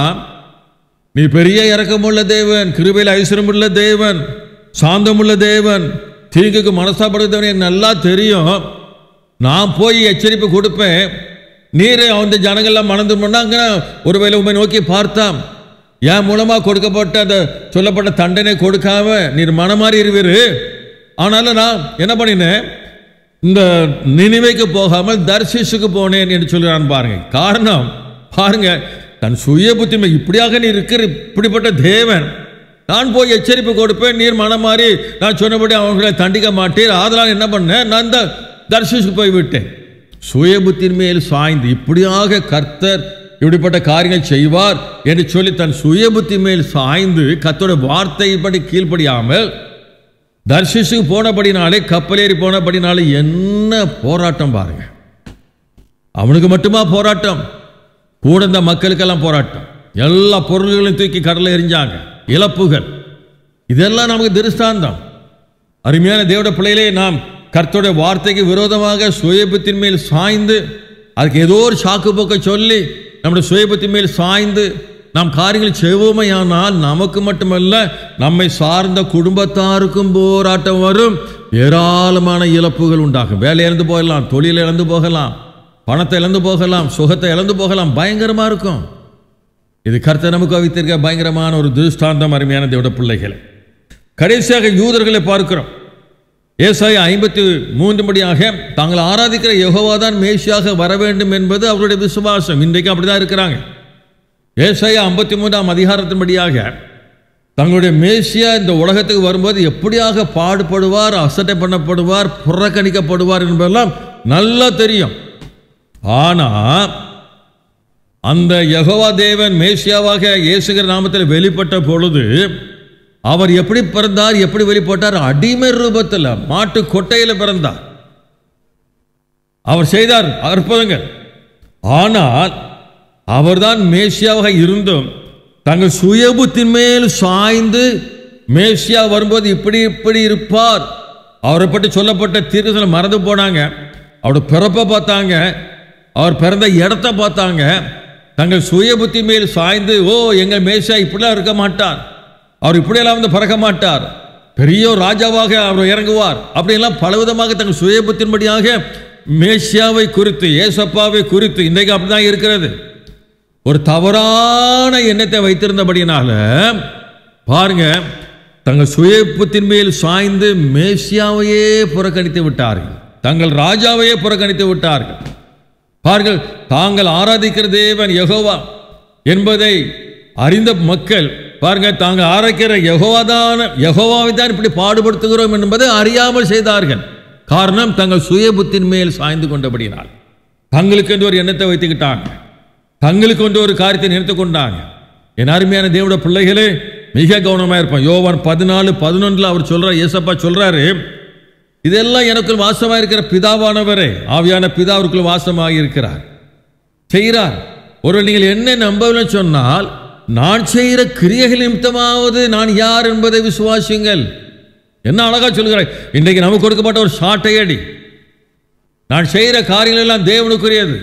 நீ பெரிய இரக்கமுள்ள தேவன் கிருபையில் ஐஸ்வரமுள்ள தேவன் சாந்தமுள்ள தேவன் தீங்குக்கு மனசாப்படுறவன் எனக்கு நல்லா தெரியும் நான் போய் எச்சரிப்பு கொடுப்பேன் நீர் அந்த ஜனங்கள்லாம் மணந்து பண்ணாங்க ஒருவேளை உண்மை நோக்கி பார்த்தான் என் மூலமா கொடுக்கப்பட்ட அந்த சொல்லப்பட்ட தண்டனை கொடுக்காம நீர் மனமாறி இருவீரு ஆனாலும் நான் என்ன பண்ணினேன் இந்த நினைவைக்கு போகாமல் தர்சிசுக்கு போனேன் என்று சொல்கிறான் பாருங்க காரணம் பாருங்க தன் சுய புத்திமை இப்படியாக நீ இருக்கிற இப்படிப்பட்ட தேவன் நான் போய் எச்சரிப்பு கொடுப்பேன் நீர் மனம் மாறி நான் சொன்னபடி அவங்களை தண்டிக்க மாட்டேன் அதனால் என்ன பண்ணேன் நான் இந்த தர்சிசுக்கு போய் விட்டேன் சுய புத்தின் மேல் சாய்ந்து இப்படியாக கர்த்தர் இப்படிப்பட்ட காரியங்கள் செய்வார் என்று சொல்லி தன் சுய புத்தி மேல் சாய்ந்து கர்த்தரோட வார்த்தைப்படி கீழ்ப்படியாமல் தர்ஷிஷுக்கு போனபடினாலே கப்பலேறி போனபடினாலே என்ன போராட்டம் பாருங்க அவனுக்கு மட்டுமா போராட்டம் கூட இந்த மக்களுக்கெல்லாம் போராட்டம் எல்லா பொருள்களையும் தூக்கி கடலில் எரிஞ்சாங்க இழப்புகள் இதெல்லாம் நமக்கு திருஷ்டாந்தம் அருமையான தேவட பிள்ளையிலே நாம் கர்த்தருடைய வார்த்தைக்கு விரோதமாக சுயபத்தின் மேல் சாய்ந்து அதுக்கு ஏதோ ஒரு சாக்கு போக்க சொல்லி நம்முடைய சுயபத்தின் மேல் சாய்ந்து நாம் காரியங்களை செய்வோமையானால் நமக்கு மட்டுமல்ல நம்மை சார்ந்த குடும்பத்தாருக்கும் போராட்டம் வரும் ஏராளமான இழப்புகள் உண்டாகும் வேலை இழந்து போகலாம் தொழில் இழந்து போகலாம் பணத்தை இழந்து போகலாம் சுகத்தை இழந்து போகலாம் பயங்கரமா இருக்கும் இது கர்த்தர் நமக்கு வைத்திருக்க பயங்கரமான ஒரு திருஷ்டாந்தம் அருமையான தேவட பிள்ளைகளை கடைசியாக யூதர்களை பார்க்கிறோம் ஏசாய ஐம்பத்தி மூன்று படியாக தாங்கள் ஆராதிக்கிற யெகோவா தான் மேசியாக வர வேண்டும் என்பது அவருடைய விசுவாசம் இன்றைக்கு அப்படிதான் இருக்கிறாங்க ஏசாயா ஐம்பத்தி மூன்றாம் அதிகாரத்தின்படியாக தங்களுடைய மேசியா இந்த உலகத்துக்கு வரும்போது எப்படியாக பாடுபடுவார் அசட்டை பண்ணப்படுவார் புறக்கணிக்கப்படுவார் என்பதெல்லாம் நல்லா தெரியும் ஆனா அந்த யெகோவா தேவன் மேசியாவாக இயேசுகிற நாமத்தில் வெளிப்பட்ட பொழுது அவர் எப்படி பிறந்தார் எப்படி வெளிப்பட்டார் அடிமை ரூபத்தில் மாட்டு கொட்டையில் பிறந்தார் அவர் செய்தார் அற்புதங்கள் ஆனால் அவர்தான் மேசியாவாக இருந்தும் தங்கள் சுயபுத்தின் மேல் சாய்ந்து மேசியா வரும்போது இப்படி இப்படி இருப்பார் அவரை பற்றி சொல்லப்பட்ட தீர்க்கதரிசன மறந்து போனாங்க அவருடைய பிறப்பை பார்த்தாங்க அவர் பிறந்த இடத்த பார்த்தாங்க தங்கள் சுயபுத்தி மேல் சாய்ந்து ஓ எங்கள் மேசியா இப்படிலாம் இருக்க மாட்டார் அவர் இப்படியெல்லாம் வந்து பறக்க மாட்டார் பெரிய ஒரு ராஜாவாக அவர் இறங்குவார் அப்படியெல்லாம் பலவிதமாக தங்கள் சுயபுத்தின்படியாக மேசியாவை குறித்து ஏசப்பாவை குறித்து இன்றைக்கு அப்படிதான் இருக்கிறது ஒரு தவறான எண்ணத்தை வைத்திருந்தபடினால பாருங்க தங்கள் சுயப்புத்தின் மேல் சாய்ந்து மேசியாவையே புறக்கணித்து விட்டார்கள் தங்கள் ராஜாவையே புறக்கணித்து விட்டார்கள் பாருங்கள் தாங்கள் ஆராதிக்கிற தேவன் யெகோவா என்பதை அறிந்த மக்கள் பாருங்க தாங்க ஆரைக்கிற யகோவாதான யகோவாவை தான் இப்படி பாடுபடுத்துகிறோம் என்பதை அறியாமல் செய்தார்கள் காரணம் தங்கள் சுய புத்தின் மேல் சாய்ந்து கொண்டபடினால் தங்களுக்கு என்று ஒரு எண்ணத்தை வைத்துக்கிட்டாங்க தங்களுக்கு என்று ஒரு காரியத்தை நினைத்து கொண்டாங்க என் அருமையான தேவட பிள்ளைகளே மிக கவனமா இருப்பான் யோவான் பதினாலு பதினொன்றுல அவர் சொல்றார் ஏசப்பா சொல்றாரு இதெல்லாம் எனக்குள் வாசமாக இருக்கிற பிதாவானவரே ஆவியான பிதா அவருக்குள் வாசமாக இருக்கிறார் செய்கிறார் ஒருவர் நீங்கள் என்ன நம்பவில்லை சொன்னால் நான் செய்கிற கிரியைகள் நிமித்தமாவது நான் யார் என்பதை விசுவாசியுங்கள் என்ன அழகா சொல்கிறாய் இன்றைக்கு நமக்கு கொடுக்கப்பட்ட ஒரு சாட்டை அடி நான் செய்கிற காரியங்கள் எல்லாம் தேவனுக்குரியது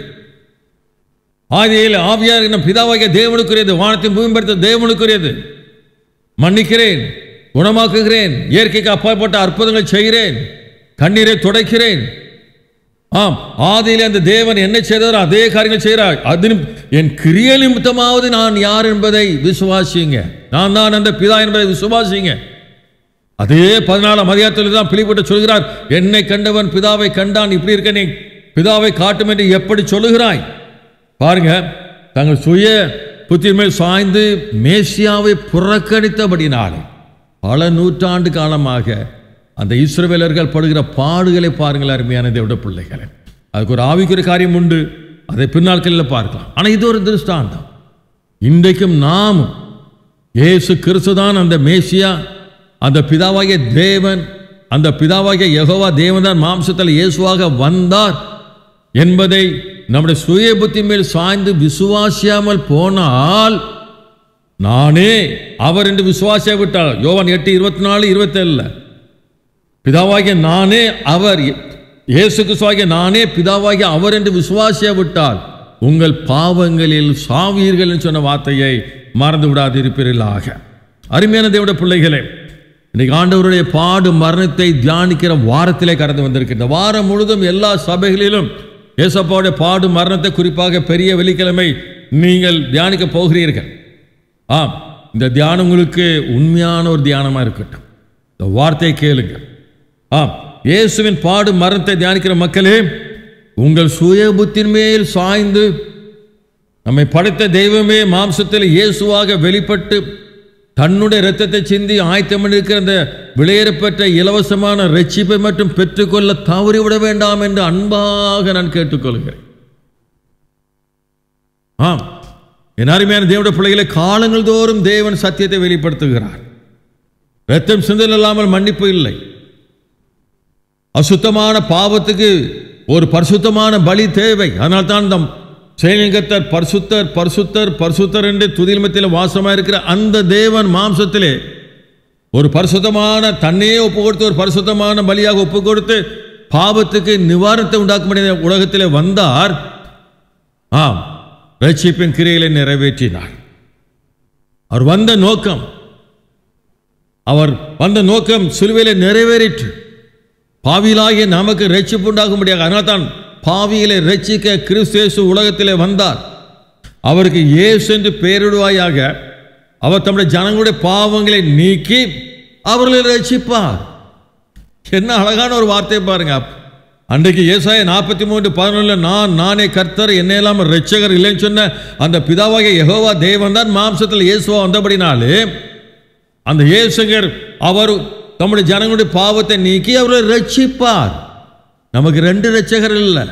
ஆதியில் ஆவியார் நம் பிதாவாகிய தேவனுக்குரியது வானத்தை பூமிப்படுத்த தேவனுக்குரியது மன்னிக்கிறேன் குணமாக்குகிறேன் இயற்கைக்கு அப்பாற்பட்ட அற்புதங்களை செய்கிறேன் கண்ணீரை துடைக்கிறேன் ஆம் ஆதியிலே அந்த தேவன் என்ன செய்தாரோ அதே காரியங்கள் செய்கிறார் அது என் கிரிய நிமித்தமாவது நான் யார் என்பதை விசுவாசிங்க நான் தான் அந்த பிதா என்பதை விசுவாசிங்க அதே பதினாலாம் அதிகாரத்தில் தான் பிலிப்பட்டு சொல்கிறார் என்னை கண்டவன் பிதாவை கண்டான் இப்படி இருக்க நீ பிதாவை காட்டும் என்று எப்படி சொல்லுகிறாய் பாருங்க தங்கள் சுய புத்தியின் மேல் சாய்ந்து மேசியாவை புறக்கணித்தபடினாலே பல நூற்றாண்டு காலமாக அந்த இஸ்ரவேலர்கள் படுகிற பாடுகளை பாருங்கள் அருமையான தேவட பிள்ளைகளை அதுக்கு ஒரு ஆவிக்குரிய காரியம் உண்டு அதை பின்னாட்களில் பார்க்கலாம் ஆனால் இது ஒரு திருஷ்டாந்தம் இன்றைக்கும் நாமும் இயேசு கிறிஸ்து தான் அந்த மேசியா அந்த பிதாவாகிய தேவன் அந்த பிதாவாகிய யெகோவா தேவன் தான் மாம்சத்தில் இயேசுவாக வந்தார் என்பதை நம்முடைய சுய புத்தி மேல் சாய்ந்து விசுவாசியாமல் போனால் நானே அவர் என்று விசுவாசியா விட்டார் யோவான் எட்டு இருபத்தி நாலு இருபத்தேழுல பிதாவாகிய நானே அவர் இயேசு கிறிஸ்துவாகிய நானே பிதாவாகிய அவர் என்று விசுவாசியா விட்டால் உங்கள் பாவங்களில் சாவீர்கள் என்று சொன்ன வார்த்தையை மறந்து விடாதிருப்பீர்களாக அருமையான தேவட பிள்ளைகளே இன்னைக்கு ஆண்டவருடைய பாடு மரணத்தை தியானிக்கிற வாரத்திலே கடந்து வந்திருக்கு இந்த வாரம் முழுதும் எல்லா சபைகளிலும் ஏசப்பாவுடைய பாடு மரணத்தை குறிப்பாக பெரிய வெள்ளிக்கிழமை நீங்கள் தியானிக்க போகிறீர்கள் ஆம் இந்த தியானம் உங்களுக்கு உண்மையான ஒரு தியானமாக இருக்கட்டும் இந்த வார்த்தையை கேளுங்க ஆம் இயேசுவின் பாடு மரணத்தை தியானிக்கிற மக்களே உங்கள் சுய புத்தின் மேல் சாய்ந்து நம்மை படைத்த தெய்வமே மாம்சத்தில் இயேசுவாக வெளிப்பட்டு தன்னுடைய இரத்தத்தை சிந்தி ஆயத்தம் இருக்கிற அந்த விளையேறப்பெற்ற இலவசமான ரட்சிப்பை மட்டும் பெற்றுக்கொள்ள தவறிவிட வேண்டாம் என்று அன்பாக நான் கேட்டுக்கொள்கிறேன் ஆம் என் அருமையான தேவனுடைய பிள்ளைகளை காலங்கள் தோறும் தேவன் சத்தியத்தை வெளிப்படுத்துகிறார் ரத்தம் சிந்தல் இல்லாமல் மன்னிப்பு இல்லை அசுத்தமான பாவத்துக்கு ஒரு பரிசுத்தமான பலி தேவை அதனால் தான் நம் செயலிங்கத்தர் பரிசுத்தர் பரிசுத்தர் பரிசுத்தர் என்று துதில்மத்தில் வாசமாக இருக்கிற அந்த தேவன் மாம்சத்திலே ஒரு பரிசுத்தமான தன்னையே ஒப்பு கொடுத்து ஒரு பரிசுத்தமான பலியாக ஒப்பு கொடுத்து பாவத்துக்கு நிவாரணத்தை உண்டாக்கும்படிய உலகத்திலே வந்தார் ஆம் ரட்சிப்பின் கிரையிலே நிறைவேற்றினார் அவர் வந்த நோக்கம் அவர் வந்த நோக்கம் சிலுவையிலே நிறைவேறிற்று பாவியிலாகிய நமக்கு ரட்சிப்பு உண்டாகும்படியாக அதனால் தான் பாவியிலே ரட்சிக்க கிறிஸ்தேசு உலகத்திலே வந்தார் அவருக்கு இயேசு என்று பெயரிடுவாயாக அவர் தம்முடைய ஜனங்களுடைய பாவங்களை நீக்கி அவர்களை ரட்சிப்பார் என்ன அழகான ஒரு வார்த்தை பாருங்க அன்றைக்கு ஏசாய நாற்பத்தி மூன்று பதினொன்றுல நான் நானே கர்த்தர் என்ன இல்லாமல் ரட்சகர் இல்லைன்னு சொன்ன அந்த பிதாவாகிய யெகோவா தேவன் தான் மாம்சத்தில் இயேசுவா வந்தபடினாலே அந்த இயேசுகர் அவர் தம்முடைய ஜனங்களுடைய பாவத்தை நீக்கி அவர்களை ரட்சிப்பார் நமக்கு ரெண்டு ரட்சகர் இல்லை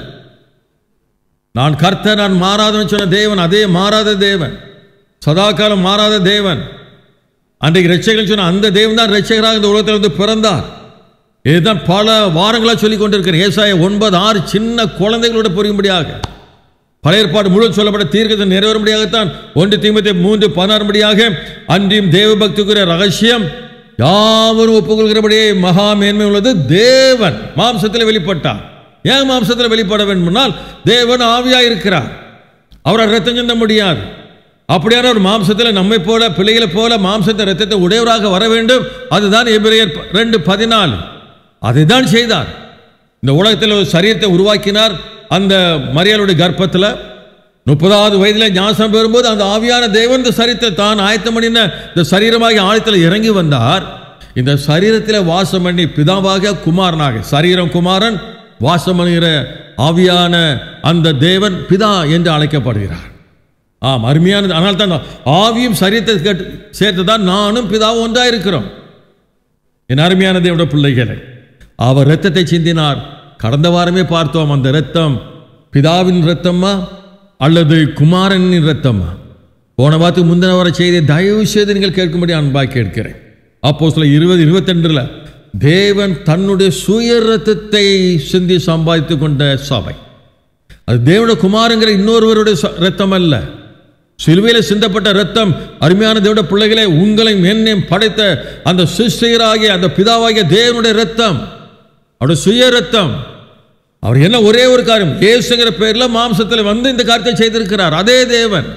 நான் கர்த்தர் நான் மாறாதன்னு சொன்ன தேவன் அதே மாறாத தேவன் சதாகாலம் மாறாத தேவன் அன்றைக்கு ரட்சகர் சொன்ன அந்த தேவன் தான் ரட்சகராக இந்த உலகத்தில் வந்து பிறந்தார் இதுதான் பல வாரங்களாக சொல்லி கொண்டிருக்கிறேன் ஏசாய ஒன்பது ஆறு சின்ன குழந்தைகளோட புரியும்படியாக பழைய ஏற்பாடு முழு சொல்லப்பட்ட தீர்க்கத்தை நிறைவேறும்படியாகத்தான் ஒன்று தீமத்தை மூன்று பதினாறுபடியாக அன்றியும் தேவ பக்திக்குரிய ரகசியம் யாவரும் ஒப்புக்கொள்கிறபடியே மகா மேன்மை உள்ளது தேவன் மாம்சத்தில் வெளிப்பட்டார் ஏன் மாம்சத்தில் வெளிப்பட வேண்டும்னால் தேவன் ஆவியா இருக்கிறார் அவரை ரத்தம் சிந்த முடியாது அப்படியான ஒரு மாம்சத்தில் நம்மை போல பிள்ளைகளை போல மாம்சத்தை ரத்தத்தை உடையவராக வர வேண்டும் அதுதான் எபிரேயர் ரெண்டு பதினாலு அதை தான் செய்தார் இந்த உலகத்தில் ஒரு சரீரத்தை உருவாக்கினார் அந்த மரியாளுடைய கர்ப்பத்தில் முப்பதாவது வயதில் ஞாசம் பெறும்போது அந்த ஆவியான தேவன் இந்த சரீரத்தை தான் ஆயத்தம் பண்ணின இந்த சரீரமாகிய ஆழத்தில் இறங்கி வந்தார் இந்த சரீரத்தில் வாசம் பண்ணி பிதாவாக குமாரனாக சரீரம் குமாரன் வாசம் பண்ணுகிற ஆவியான அந்த தேவன் பிதா என்று அழைக்கப்படுகிறார் ஆம் அருமையானது ஆனால் தான் ஆவியும் சரீரத்தை கேட்டு சேர்த்து தான் நானும் பிதாவும் ஒன்றாக இருக்கிறோம் என் அருமையான தேவனுடைய பிள்ளைகளை அவர் இரத்தத்தை சிந்தினார் கடந்த வாரமே பார்த்தோம் அந்த இரத்தம் பிதாவின் இரத்தமா அல்லது குமாரனின் இரத்தமா போன வாரத்துக்கு முந்தின வார செய்தியை தயவு செய்து நீங்கள் கேட்கும்படி அன்பாய் கேட்கிறேன் அப்போ சில இருபது இருபத்தெண்டுல தேவன் தன்னுடைய சுய ரத்தத்தை சிந்தி சம்பாதித்து கொண்ட சபை அது தேவனுடைய குமாரங்கிற இன்னொருவருடைய ச- ரத்தம் அல்ல சிலுவையில் சிந்தப்பட்ட ரத்தம் அருமையான தேவனுடைய பிள்ளைகளே உங்களையும் என்னையும் படைத்த அந்த சிஸ்டராகிய அந்த பிதாவாகிய தேவனுடைய ரத்தம் அவருடைய சுய ரத்தம் அவர் என்ன ஒரே ஒரு காரியம் இயேசுங்கிற பேர்ல மாம்சத்தில் வந்து இந்த காரியத்தை செய்திருக்கிறார் அதே தேவன்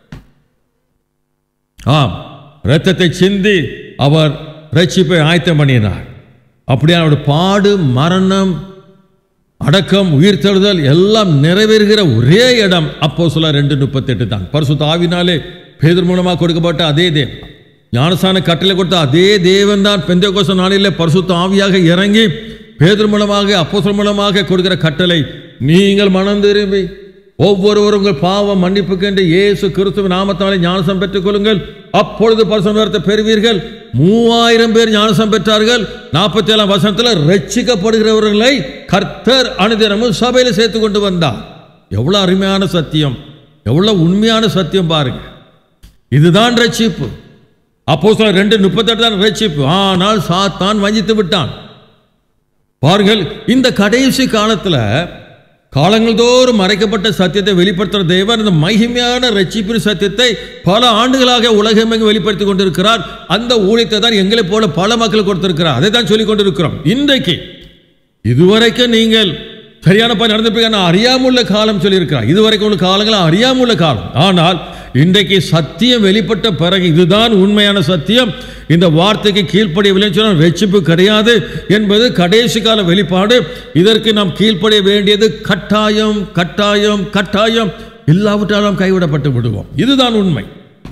ஆம் இரத்தத்தை சிந்தி அவர் ரட்சிப்பை ஆயத்தம் பண்ணினார் அப்படியே அவருடைய பாடு மரணம் அடக்கம் உயிர்த்தெழுதல் எல்லாம் நிறைவேறுகிற ஒரே இடம் அப்போ சொல்ல ரெண்டு முப்பத்தெட்டு தான் பரிசுத்த ஆவினாலே பேதர் மூலமாக கொடுக்கப்பட்ட அதே தேவன் ஞானசான கட்டளை கொடுத்த அதே தேவன் தான் பெந்தகோச நாளிலே பரிசுத்த ஆவியாக இறங்கி பேதர் மூலமாக அப்போஸ்தலர் மூலமாக கொடுக்கிற கட்டளை நீங்கள் மனம் திரும்பி ஒவ்வொருவரும் உங்கள் பாவம் மன்னிப்புக்கென்று இயேசு கிறிஸ்துவ நாமத்தாலே ஞானசம் பெற்றுக் கொள்ளுங்கள் அப்பொழுது பரிசுத்த பெறுவீர்கள் மூவாயிரம் பேர் ஞானசம் பெற்றார்கள் நாற்பத்தி ஏழாம் வசனத்தில் ரட்சிக்கப்படுகிறவர்களை கர்த்தர் அனுதினமும் சபையில சேர்த்து கொண்டு வந்தார் எவ்வளவு அருமையான சத்தியம் எவ்வளவு உண்மையான சத்தியம் பாருங்க இதுதான் ரட்சிப்பு அப்போ ரெண்டு முப்பத்தெட்டு தான் ரட்சிப்பு ஆனால் சாத்தான் வஞ்சித்து விட்டான் பாருங்கள் இந்த கடைசி காலத்துல காலங்கள் தோறும் மறைக்கப்பட்ட சத்தியத்தை வெளிப்படுத்துகிற தேவன் இந்த மகிமையான ரட்சிப்பின் சத்தியத்தை பல ஆண்டுகளாக உலகமெங்கு வெளிப்படுத்தி கொண்டிருக்கிறார் அந்த ஊழியத்தை தான் எங்களைப் போல பல மக்கள் கொடுத்திருக்கிறார் அதை தான் சொல்லிக் கொண்டிருக்கிறோம் இன்றைக்கு இதுவரைக்கும் நீங்கள் சரியான பணி நடந்திருப்பீங்க நான் அறியாமுள்ள காலம் சொல்லியிருக்கிறார் இதுவரைக்கும் உள்ள காலங்கள் அறியாமுள்ள காலம் ஆனால் இன்றைக்கு சத்தியம் வெளிப்பட்ட பிறகு இதுதான் உண்மையான சத்தியம் இந்த வார்த்தைக்கு கீழ்ப்படியவில்லை சொன்னால் ரட்சிப்பு கிடையாது என்பது கடைசி கால வெளிப்பாடு இதற்கு நாம் கீழ்ப்படிய வேண்டியது கட்டாயம் கட்டாயம் கட்டாயம் இல்லாவிட்டாலும் கைவிடப்பட்டு விடுவோம் இதுதான் உண்மை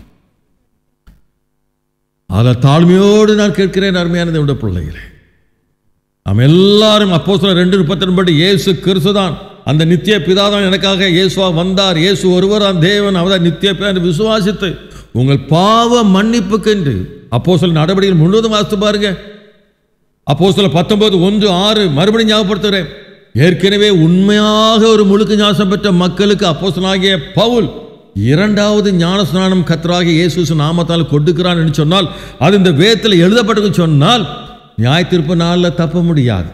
அதை தாழ்மையோடு நான் கேட்கிறேன் அருமையான தேவனுடைய பிள்ளைகளே நாம் எல்லாரும் அப்போ சொல்ல ரெண்டு முப்பத்தி படி இயேசு கிறிஸ்து தான் அந்த நித்திய பிதா தான் எனக்காக இயேசுவா வந்தார் இயேசு ஒருவர் தான் தேவன் அவர்தான் நித்திய பிதா என்று விசுவாசித்து உங்கள் பாவ மன்னிப்புக்கென்று அப்போ சொல்ல நடவடிக்கைகள் முழுவதும் வாசித்து பாருங்க அப்போ சொல்ல பத்தொன்பது ஒன்று ஆறு மறுபடியும் ஞாபகப்படுத்துகிறேன் ஏற்கனவே உண்மையாக ஒரு முழுக்க ஞாசம் பெற்ற மக்களுக்கு அப்போஸ்தலனாகிய பவுல் இரண்டாவது ஞானஸ்நானம் கத்தராகிய இயேசு நாமத்தால் கொடுக்கிறான் என்று சொன்னால் அது இந்த வேதத்தில் எழுதப்பட்டது சொன்னால் நியாய தீர்ப்பு நாளில் தப்ப முடியாது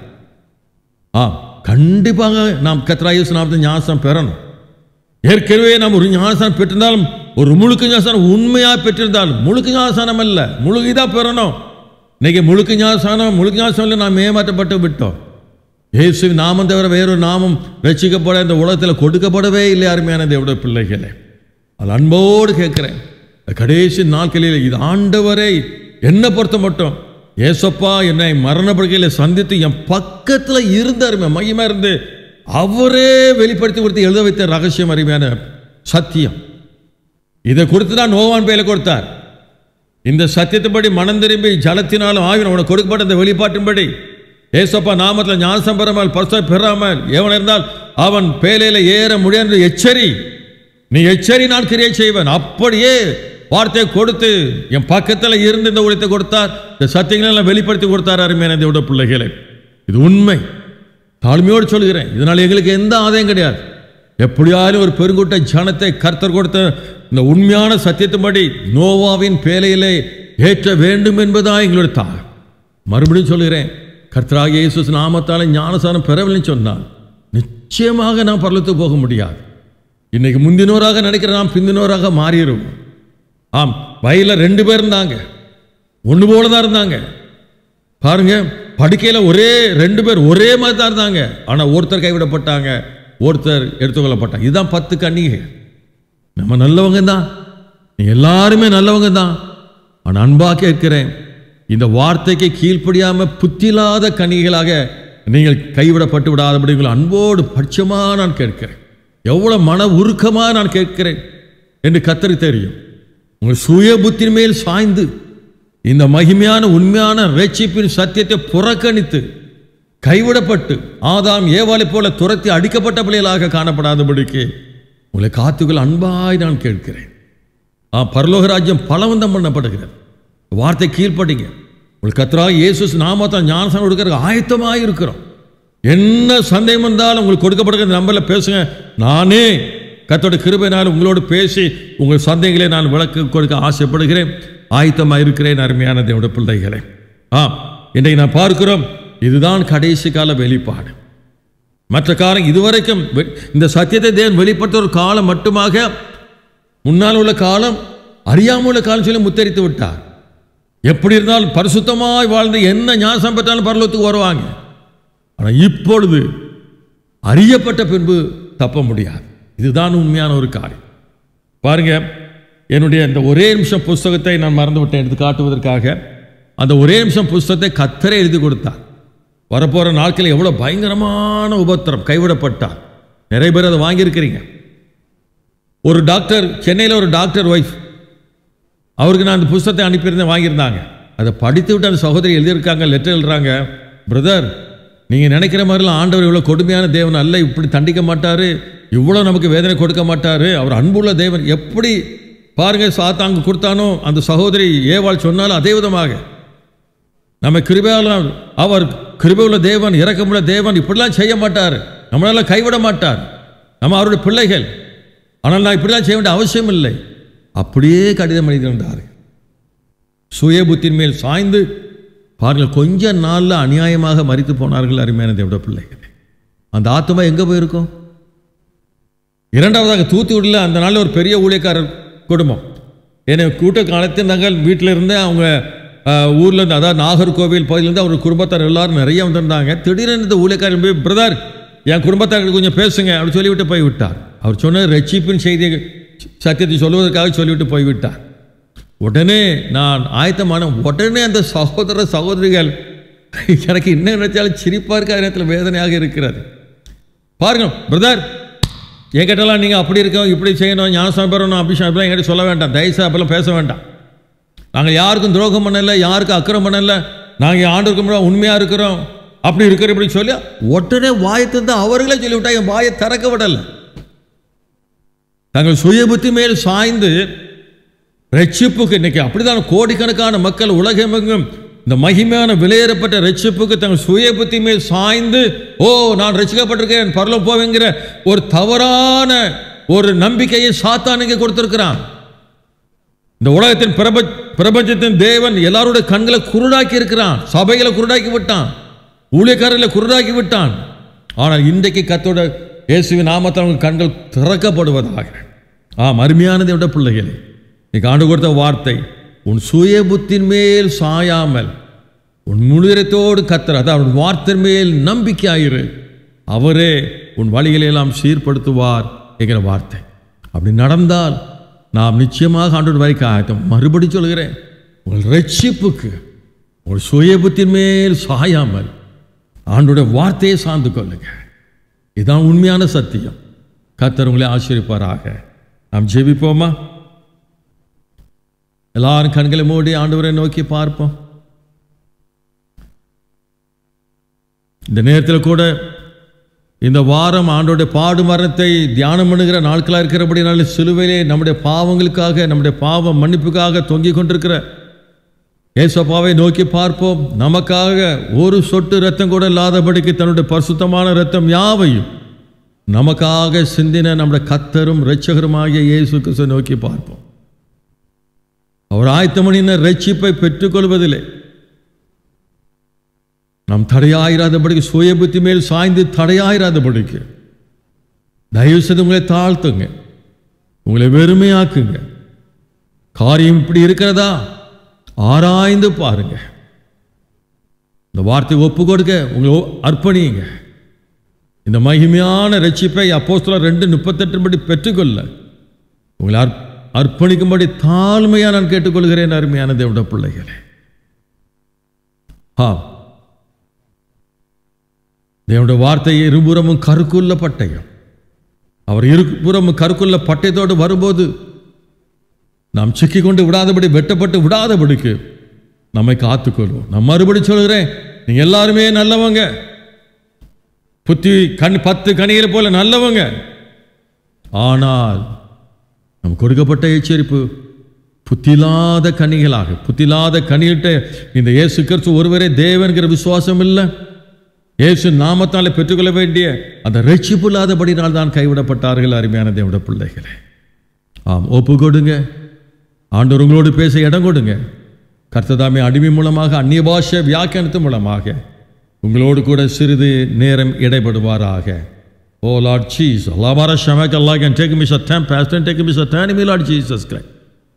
ஆ கண்டிப்பாக நாம் கத்ரா இயேசு நாமத்தை ஞானஸ்தானம் பெறணும் ஏற்கனவே நாம் ஒரு ஞானஸ்தானம் பெற்றிருந்தாலும் ஒரு முழுக்க ஞானஸ்தானம் உண்மையாக பெற்றிருந்தாலும் முழுக்க ஞானஸ்தானம் அல்ல முழுகிதான் பெறணும் இன்னைக்கு முழுக்க ஞானஸ்தானம் முழுக்க ஞானஸ்தானம் நாம் ஏமாற்றப்பட்டு விட்டோம் இயேசு நாமம் தவிர வேறொரு நாமம் ரட்சிக்கப்பட இந்த உலகத்தில் கொடுக்கப்படவே இல்லை அருமையான தேவடைய பிள்ளைகளே அது அன்போடு கேட்கிறேன் இந்த கடைசி நாட்களில் இது ஆண்டவரை என்ன பொறுத்த மட்டும் ஏசப்பா என்னை மரணப்படுகையில் சந்தித்து என் பக்கத்தில் இருந்த அருமை மையமா இருந்து அவரே வெளிப்படுத்தி கொடுத்து எழுத வைத்த ரகசியம் அருமையான சத்தியம் இதை கொடுத்து தான் நோவான் பேல கொடுத்தார் இந்த சத்தியத்தின்படி மனம் திரும்பி ஜலத்தினாலும் ஆவின் உனக்கு கொடுக்கப்பட்ட இந்த வெளிப்பாட்டின்படி ஏசப்பா நாமத்தில் ஞானசம் பெறாமல் பரிசை பெறாமல் எவன் இருந்தால் அவன் பேலையில ஏற முடியாது எச்சரி நீ எச்சரி நான் கிரியை செய்வேன் அப்படியே வார்த்தையை கொடுத்து என் பக்கத்தில் இருந்து இந்த ஊழியத்தை கொடுத்தார் இந்த சத்தியங்களை எல்லாம் வெளிப்படுத்தி கொடுத்தார் அருமையான தேவனுடைய பிள்ளைகளை இது உண்மை தாழ்மையோடு சொல்கிறேன் இதனால் எங்களுக்கு எந்த ஆதாயம் கிடையாது எப்படியாலும் ஒரு பெருங்கூட்ட ஜனத்தை கர்த்தர் கொடுத்த இந்த உண்மையான சத்தியத்தின்படி நோவாவின் பேலையிலே ஏற்ற வேண்டும் என்பதான் எங்களுடைய தாகம் மறுபடியும் சொல்கிறேன் கர்த்தராக இயேசு நாமத்தால ஞானசானம் பெறவில்லைன்னு சொன்னால் நிச்சயமாக நாம் பரலத்துக்கு போக முடியாது இன்னைக்கு முந்தினோராக நினைக்கிற நாம் பிந்தினோராக மாறிடுவோம் ஆம் வயலில் ரெண்டு பேர் இருந்தாங்க ஒன்று போல தான் இருந்தாங்க பாருங்க படுக்கையில் ஒரே ரெண்டு பேர் ஒரே மாதிரி தான் இருந்தாங்க ஆனால் ஒருத்தர் கைவிடப்பட்டாங்க ஒருத்தர் எடுத்துக்கொள்ளப்பட்டாங்க இதுதான் பத்து கன்னிகை நம்ம நல்லவங்க தான் நீங்க எல்லாருமே நல்லவங்க தான் ஆனால் அன்பாக கேட்கிறேன் இந்த வார்த்தைக்கு கீழ்ப்படியாம புத்திலாத கன்னிகளாக நீங்கள் கைவிடப்பட்டு விடாதபடி உங்களை அன்போடு பட்சமாக நான் கேட்கிறேன் எவ்வளவு மன உருக்கமாக நான் கேட்கிறேன் என்று கத்தரி தெரியும் உங்கள் சுய புத்தின் மேல் சாய்ந்து இந்த மகிமையான உண்மையான ரட்சிப்பின் சத்தியத்தை புறக்கணித்து கைவிடப்பட்டு ஆதாம் ஏவாளை போல துரத்தி அடிக்கப்பட்ட பிள்ளைகளாக காணப்படாதபடிக்கு உங்களை காத்துக்குள் அன்பாய் நான் கேட்கிறேன் ஆ பரலோக ராஜ்யம் பலவந்தம் பண்ணப்படுகிறது வார்த்தை கீழ்ப்படிங்க உங்களுக்கு கத்தராக இயேசு நாமத்தான் ஞானசனம் கொடுக்கறதுக்கு ஆயத்தமாக இருக்கிறோம் என்ன சந்தேகம் வந்தாலும் உங்களுக்கு கொடுக்கப்படுகிற நம்பரில் பேசுங்க நானே கத்தோட கிருபையினால் உங்களோடு பேசி உங்கள் சந்தேகங்களை நான் விளக்கு கொடுக்க ஆசைப்படுகிறேன் ஆயத்தமாக இருக்கிறேன் அருமையான தேவனுடைய பிள்ளைகளே ஆ இன்றைக்கு நான் பார்க்கிறோம் இதுதான் கடைசி கால வெளிப்பாடு மற்ற காலம் இதுவரைக்கும் வெ- இந்த சத்தியத்தை தேவன் வெளிப்படுத்த ஒரு காலம் மட்டுமாக முன்னால் உள்ள காலம் அறியாமல் உள்ள காலம் சொல்லி முத்தரித்து விட்டார் எப்படி இருந்தாலும் பரிசுத்தமாய் வாழ்ந்து என்ன ஞானம் பெற்றாலும் பரலோகத்துக்கு வருவாங்க ஆனால் இப்பொழுது அறியப்பட்ட பின்பு தப்ப முடியாது இதுதான் உண்மையான ஒரு காரியம் பாருங்க என்னுடைய இந்த ஒரே நிமிஷம் புஸ்தகத்தை நான் மறந்து விட்டேன் எடுத்து காட்டுவதற்காக அந்த ஒரே நிமிஷம் புஸ்தகத்தை கத்தரே எழுதி கொடுத்தார் வரப்போகிற நாட்களில் எவ்வளோ பயங்கரமான உபத்திரம் கைவிடப்பட்டார் நிறைய பேர் அதை வாங்கியிருக்கிறீங்க ஒரு டாக்டர் சென்னையில் ஒரு டாக்டர் ஒய்ஃப் அவருக்கு நான் அந்த புஸ்தகத்தை அனுப்பியிருந்தேன் வாங்கியிருந்தாங்க அதை படித்து விட்டு அந்த சகோதரி எழுதியிருக்காங்க லெட்டர் எழுதுறாங்க பிரதர் நீங்கள் நினைக்கிற மாதிரிலாம் ஆண்டவர் இவ்வளோ கொடுமையான தேவன் அல்ல இப்படி தண்டிக்க மாட்டார் இவ்வளோ நமக்கு வேதனை கொடுக்க மாட்டார் அவர் அன்புள்ள தேவன் எப்படி பாருங்க சாத்தாங்க கொடுத்தானோ அந்த சகோதரி ஏவாள் சொன்னாலும் அதே விதமாக நம்ம கிருபையால் அவர் கிருபையுள்ள தேவன் இரக்கமுள்ள தேவன் இப்படிலாம் செய்ய மாட்டார் நம்மளால கைவிட மாட்டார் நம்ம அவருடைய பிள்ளைகள் ஆனால் நான் இப்படிலாம் செய்ய வேண்டிய அவசியம் இல்லை அப்படியே கடிதம் எழுதியிருந்தார் சுய புத்தின் மேல் சாய்ந்து பாருங்கள் கொஞ்ச நாளில் அநியாயமாக மறித்து போனார்கள் அருமையான தேவட பிள்ளைகள் அந்த ஆத்மா எங்கே போயிருக்கும் இரண்டாவதாக தூத்துக்குடியில் அந்த நாளில் ஒரு பெரிய ஊழியக்காரர் குடும்பம் என்னை கூட்ட காலத்தில் நாங்கள் வீட்டில் இருந்து அவங்க அஹ், ஊர்ல இருந்து அதாவது நாகர்கோவில் பகுதியிலேருந்து அவர் குடும்பத்தார் எல்லாரும் நிறைய வந்திருந்தாங்க திடீரென இந்த ஊழியக்காரர் போய் பிரதர் என் குடும்பத்தார்கள் கொஞ்சம் பேசுங்க அப்படி சொல்லிவிட்டு போய் விட்டார் அவர் சொன்ன ரட்சிப்பின் செய்தியை சத்தியத்தை சொல்வதற்காக சொல்லிவிட்டு போய்விட்டார் உடனே நான் ஆயத்தமான உடனே அந்த சகோதர சகோதரிகள் எனக்கு என்ன நினைச்சாலும் சிரிப்பாக இருக்க நேரத்தில் வேதனையாக இருக்கிறது பாருங்க பிரதர் என்கிட்டலாம் நீங்கள் அப்படி இருக்கோம் இப்படி செய்யணும் ஞானசாமி பெறணும் அபிஷேகம் அப்படிலாம் என்கிட்ட சொல்ல வேண்டாம் தயவுசெய்து அப்பெல்லாம் பேச வேண்டாம் நாங்கள் யாருக்கும் துரோகம் பண்ணல யாருக்கும் அக்கிரம் பண்ணல நாங்கள் ஆண்டுக்கு முன்னாடி உண்மையாக இருக்கிறோம் அப்படி இருக்கிற இப்படி சொல்லி உடனே வாயை தந்து அவர்களே சொல்லிவிட்டா என் வாயை திறக்க விடலை தங்கள் சுய புத்தி மேல் சாய்ந்து ரட்சிப்புக்கு இன்னைக்கு அப்படிதான் கோடிக்கணக்கான மக்கள் உலகமெங்கும் இந்த மகிமையான விலையேறப்பட்ட ரட்சிப்புக்கு தங்கள் சுய புத்தி மேல் சாய்ந்து ஓ நான் ரட்சிக்கப்பட்டிருக்கேன் பரலோகம் போவேங்கிற ஒரு தவறான ஒரு நம்பிக்கையை சாத்தானுக்கு கொடுத்திருக்கிறான் இந்த உலகத்தின் பிரப பிரபஞ்சத்தின் தேவன் எல்லாருடைய கண்களை குருடாக்கி இருக்கிறான் சபைகளை குருடாக்கி விட்டான் ஊழியக்காரர்களை குருடாக்கி விட்டான் ஆனால் இன்றைக்கு கத்தோட இயேசுவின் நாமத்தால் உங்கள் கண்கள் திறக்கப்படுவதாக ஆம் அருமையானதை விட பிள்ளைகளே நீ ஆண்டு கொடுத்த வார்த்தை உன் சுய புத்தின் மேல் சாயாமல் உன் முழுகிறத்தோடு கத்தர் அதாவது அவன் வார்த்தையின் மேல் நம்பிக்கையாயிரு அவரே உன் வழிகளை எல்லாம் சீர்படுத்துவார் என்கிற வார்த்தை அப்படி நடந்தால் நாம் நிச்சயமாக ஆண்டோடு வரைக்கும் ஆயத்தம் மறுபடி சொல்கிறேன் உங்கள் ரட்சிப்புக்கு உங்கள் சுய புத்தின் மேல் சாயாமல் ஆண்டோட வார்த்தையை சார்ந்து கொள்ளுங்க இதுதான் உண்மையான சத்தியம் கத்தர் உங்களை ஆசிரிப்பாராக நாம் ஜெபிப்போமா எல்லாரும் கண்களை மூடி ஆண்டவரை நோக்கி பார்ப்போம் இந்த நேரத்தில் கூட இந்த வாரம் ஆண்டோடைய பாடு மரணத்தை தியானம் பண்ணுகிற நாட்களாக இருக்கிறபடினால சிலுவையிலே நம்முடைய பாவங்களுக்காக நம்முடைய பாவ மன்னிப்புக்காக தொங்கிக் கொண்டிருக்கிற ஏசப்பாவை நோக்கி பார்ப்போம் நமக்காக ஒரு சொட்டு ரத்தம் கூட இல்லாதபடிக்கு தன்னுடைய பரிசுத்தமான ரத்தம் யாவையும் நமக்காக சிந்தின நம்முடைய கத்தரும் இரட்சகருமாகிய இயேசு கிறிஸ்துவை நோக்கி பார்ப்போம் அவர் ஆயத்தமணின ரட்சிப்பை பெற்றுக்கொள்வதில்லை நாம் தடையாயிராதபடிக்கு சுய புத்தி மேல் சாய்ந்து தடையாயிராதபடிக்கு தயவு செய்து உங்களை தாழ்த்துங்க உங்களை வெறுமையாக்குங்க காரியம் இப்படி இருக்கிறதா ஆராய்ந்து பாருங்க இந்த வார்த்தை ஒப்பு கொடுக்க உங்களை ஒ- அர்ப்பணியுங்க இந்த மகிமையான ரட்சிப்பை அப்போஸ்தலர் ரெண்டு முப்பத்தெட்டு படி பெற்றுக்கொள்ள உங்களை அர்ப்- அர்ப்பணிக்கும்படி தாழ்மையா நான் கேட்டுக்கொள்கிறேன் அருமையான தேவட பிள்ளைகளே ஆம் தேவனுடைய வார்த்தையை இருபுறமும் கருக்குள்ள பட்டயம் அவர் இருபுறமும் கருக்குள்ள பட்டயத்தோடு வரும்போது நாம் சிக்கிக் கொண்டு விடாதபடி வெட்டப்பட்டு விடாதபடிக்கு நம்மை காத்துக்கொள்வோம் நான் மறுபடி சொல்கிறேன் நீங்க எல்லாருமே நல்லவங்க புத்தி கண் பத்து கனிகளை போல நல்லவங்க ஆனால் நம் கொடுக்கப்பட்ட எச்சரிப்பு புத்திலாத கனிகளாக புத்திலாத கனியிட்ட இந்த இயேசு கிறிஸ்து ஒருவரே தேவன்கிற விசுவாசம் இல்லை இயேசு நாமத்தாலே பெற்றுக்கொள்ள வேண்டிய அந்த ரட்சிப்பு இல்லாதபடினால் தான் கைவிடப்பட்டார்கள் அருமையான தேவட பிள்ளைகளே ஆம் ஒப்பு கொடுங்க ஆண்டவர் உங்களோடு பேச இடம் கொடுங்க கர்த்ததாமே அடிமை மூலமாக அந்நிய பாஷை வியாக்கியானத்து மூலமாக உங்களோடு கூட சிறிது நேரம் இடைபடுவாராக ஓ லார்ட் சீஸ் அல்லாமார ஷமக் அல்லா கேன் டேக் மிஸ் அ டைம் பாஸ்ட் அண்ட் டேக் மிஸ் அ டைம் மீ லார்ட் ஜீசஸ் கிரைஸ்ட்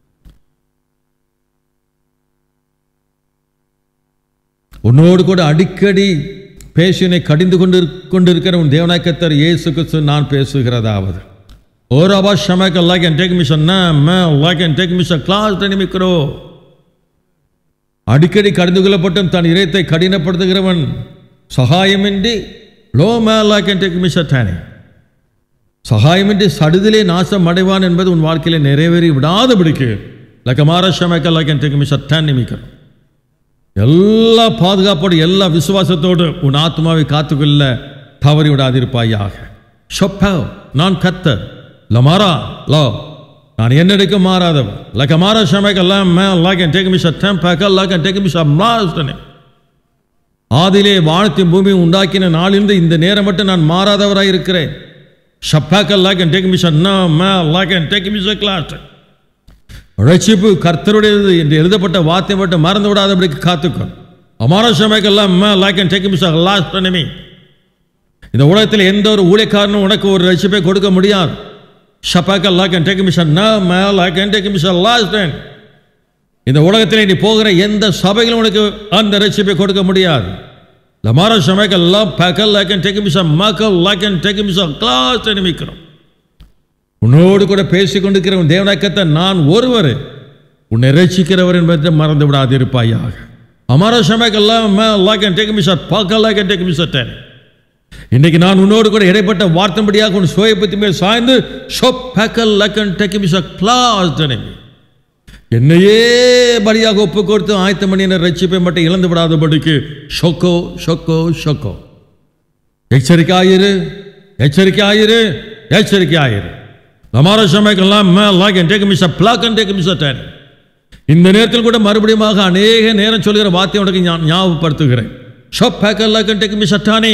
உன்னோடு கூட அடிக்கடி பேசினை கடிந்து கொண்டு கொண்டிருக்கிற உன் தேவநாயக்கத்தர் இயேசு கிறிஸ்து நான் பேசுகிறதாவது ஒரு அபா ஷமக் அல்லா கேன் டேக் மிஸ் அ மே அல்லா கேன் டேக் மிஸ் அ கிளாஸ் நிமிக்கிறோ அடிக்கடி கடிந்து கொள்ளப்பட்டும் தன் இதயத்தை கடினப்படுத்துகிறவன் சகாயமின்றி லோ மேலா கேன் டேக் மிஸ் அ டேனி சகாயமின்றி சடுதிலே நாசம் அடைவான் என்பது உன் வாழ்க்கையில நிறைவேறி விடாதபடிக்கு லக்கமார ஷமக்கல்லா கேன் டேக் மிஸ் அ டேன் நிமிக்கிறோம் எல்லா பாதுகாப்போடு எல்லா விசுவாசத்தோடு உன் ஆத்மாவை காத்துக்கொள்ள தவறி விடாதிருப்பாயாக ஷொப்பவ் நான் கத்தர் லமாரா லோ நான் என்னெடுக்க மாறாதவன் லக்க மாற ஷமைக்கெல்லாம் லாக் அண்ட் டேக் மிஸ் அ டெம்பக்கல் லாக் அண்ட் டேக் மிஸ் அ மாஸ்டனே ஆதிலே வானத்தின் பூமி உண்டாக்கின நாளிலிருந்து இந்த நேரம் மட்டும் நான் மாறாதவராய் இருக்கிறேன் ஷப்பாக்கல் லாக் அண்ட் டேக் மிஸ் அ லாக் அண்ட் டேக் மிஸ் அ கிளாஸ் ரட்சிப்பு கர்த்தருடையது என்று எழுதப்பட்ட வார்த்தை மட்டும் மறந்து விடாதபடிக்கு காத்துக்கும் அமார ஷமைக்கெல்லாம் லாக் அண்ட் டேக் மிஸ் அ லாஸ்ட் enemy இந்த உலகத்தில் எந்த ஒரு ஊழியக்காரனும் உனக்கு ஒரு ரட்சிப்பை கொடுக்க முடியாது ஷப்பாக் அல்லா கேன் டேக் மிஷன் மேல் ஐ கேன் டேக் மிஷன் லாஸ்ட் டைம் இந்த உலகத்தில் நீ போகிற எந்த சபைகளும் உனக்கு அந்த ரட்சிப்பை கொடுக்க முடியாது லமார ஷமைக் அல்லா பேக்கல் ஐ கேன் டேக் மிஷன் மக்கள் ஐ கேன் டேக் மிஷன் கிளாஸ் நிமிக்கிறோம் உன்னோடு கூட பேசிக் கொண்டிருக்கிற உன் தேவனாக்கத்தை நான் ஒருவர் உன்னை ரட்சிக்கிறவர் என்பதை மறந்து விடாதிருப்பாயாக அமார ஷமைக் அல்லா ஐ கேன் டேக் மிஷன் பாக்கல் ஐ கேன் டேக் மிஷன் டேன் இன்னைக்கு நான் உன்னோடு கூட இடைப்பட்ட வார்த்தைப்படியாக உன் சுய பத்தி மேல் சாய்ந்து ஷொப் பேக்கல் லக்கன் டெக்கிமிஸ் கிளாஸ் என்னையே பலியாக ஒப்பு கொடுத்து ஆயத்த மணியின ரட்சிப்பை மட்டும் இழந்து விடாதபடிக்கு ஷொக்கோ ஷொக்கோ ஷொக்கோ எச்சரிக்கையாயிரு எச்சரிக்கையாயிரு எச்சரிக்கையாயிரு லமார சமயக்கெல்லாம் லாக் அண்ட் டேக் மிஸ் பிளாக் அண்ட் டேக் மிஸ் டேன் இந்த நேரத்தில் கூட மறுபடியும் அநேக நேரம் சொல்கிற வார்த்தை உனக்கு ஞா- ஞாபகப்படுத்துகிறேன் ஷொப் பேக்கல் லாக் அண்ட் டேக் மிஸ் டானே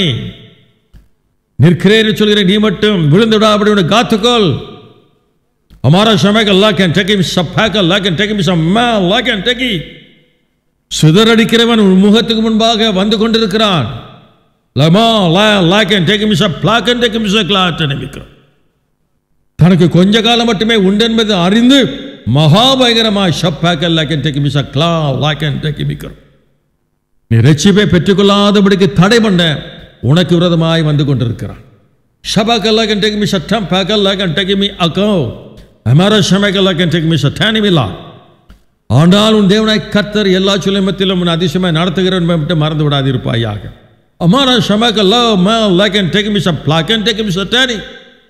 நிற்கிறேன் சொல்கிறேன் நீ மட்டும் விழுந்து விடாபடி உனக்கு காத்துக்கொள் हमारा समय का अल्लाह कैन टेक हिम सफाक अल्लाह कैन टेक हिम सम्मा अल्लाह कैन टेक சிதறடிக்கிறவன் உன் முகத்துக்கு முன்பாக வந்து கொண்டிருக்கிறான் லமா லா லா கேன் டேக் மிஸ் அ பிளாக் அண்ட் டேக் மிஸ் அ கிளாட் நினைக்கிறான் தனக்கு கொஞ்ச காலம் மட்டுமே உண்டு என்பது அறிந்து மகாபயங்கரமாய் ஷப்பாக் அல்லா கேன் டேக் மிஸ் அ கிளா லா கேன் டேக் மிக்கிறோம் நீ ரட்சிப்பை பெற்றுக்கொள்ளாதபடிக்கு தடை பண்ண உனக்கு விரோதமாய் வந்து கொண்டிருக்கிறான் ஷபாக் அல்லா கேன் டேக் மிஸ் அ டம்பாக் அல்லா கேன் டேக் மீ அக்கோ அமர ஷமக் அல்லா கேன் டேக் மிஸ் அ டேனிமிலா ஆனால் உன் தேவனாய் கர்த்தர் எல்லா சுலைமத்திலும் உன் அதிசயமாய் நடத்துகிறவன் மட்டும் மறந்து விடாதிருப்பாயாக அமாரா ஷமக் அல்லா மா அல்லா கேன் டேக் மிஸ் அ பிளாக் கேன் டேக் மிஸ் அ டேனி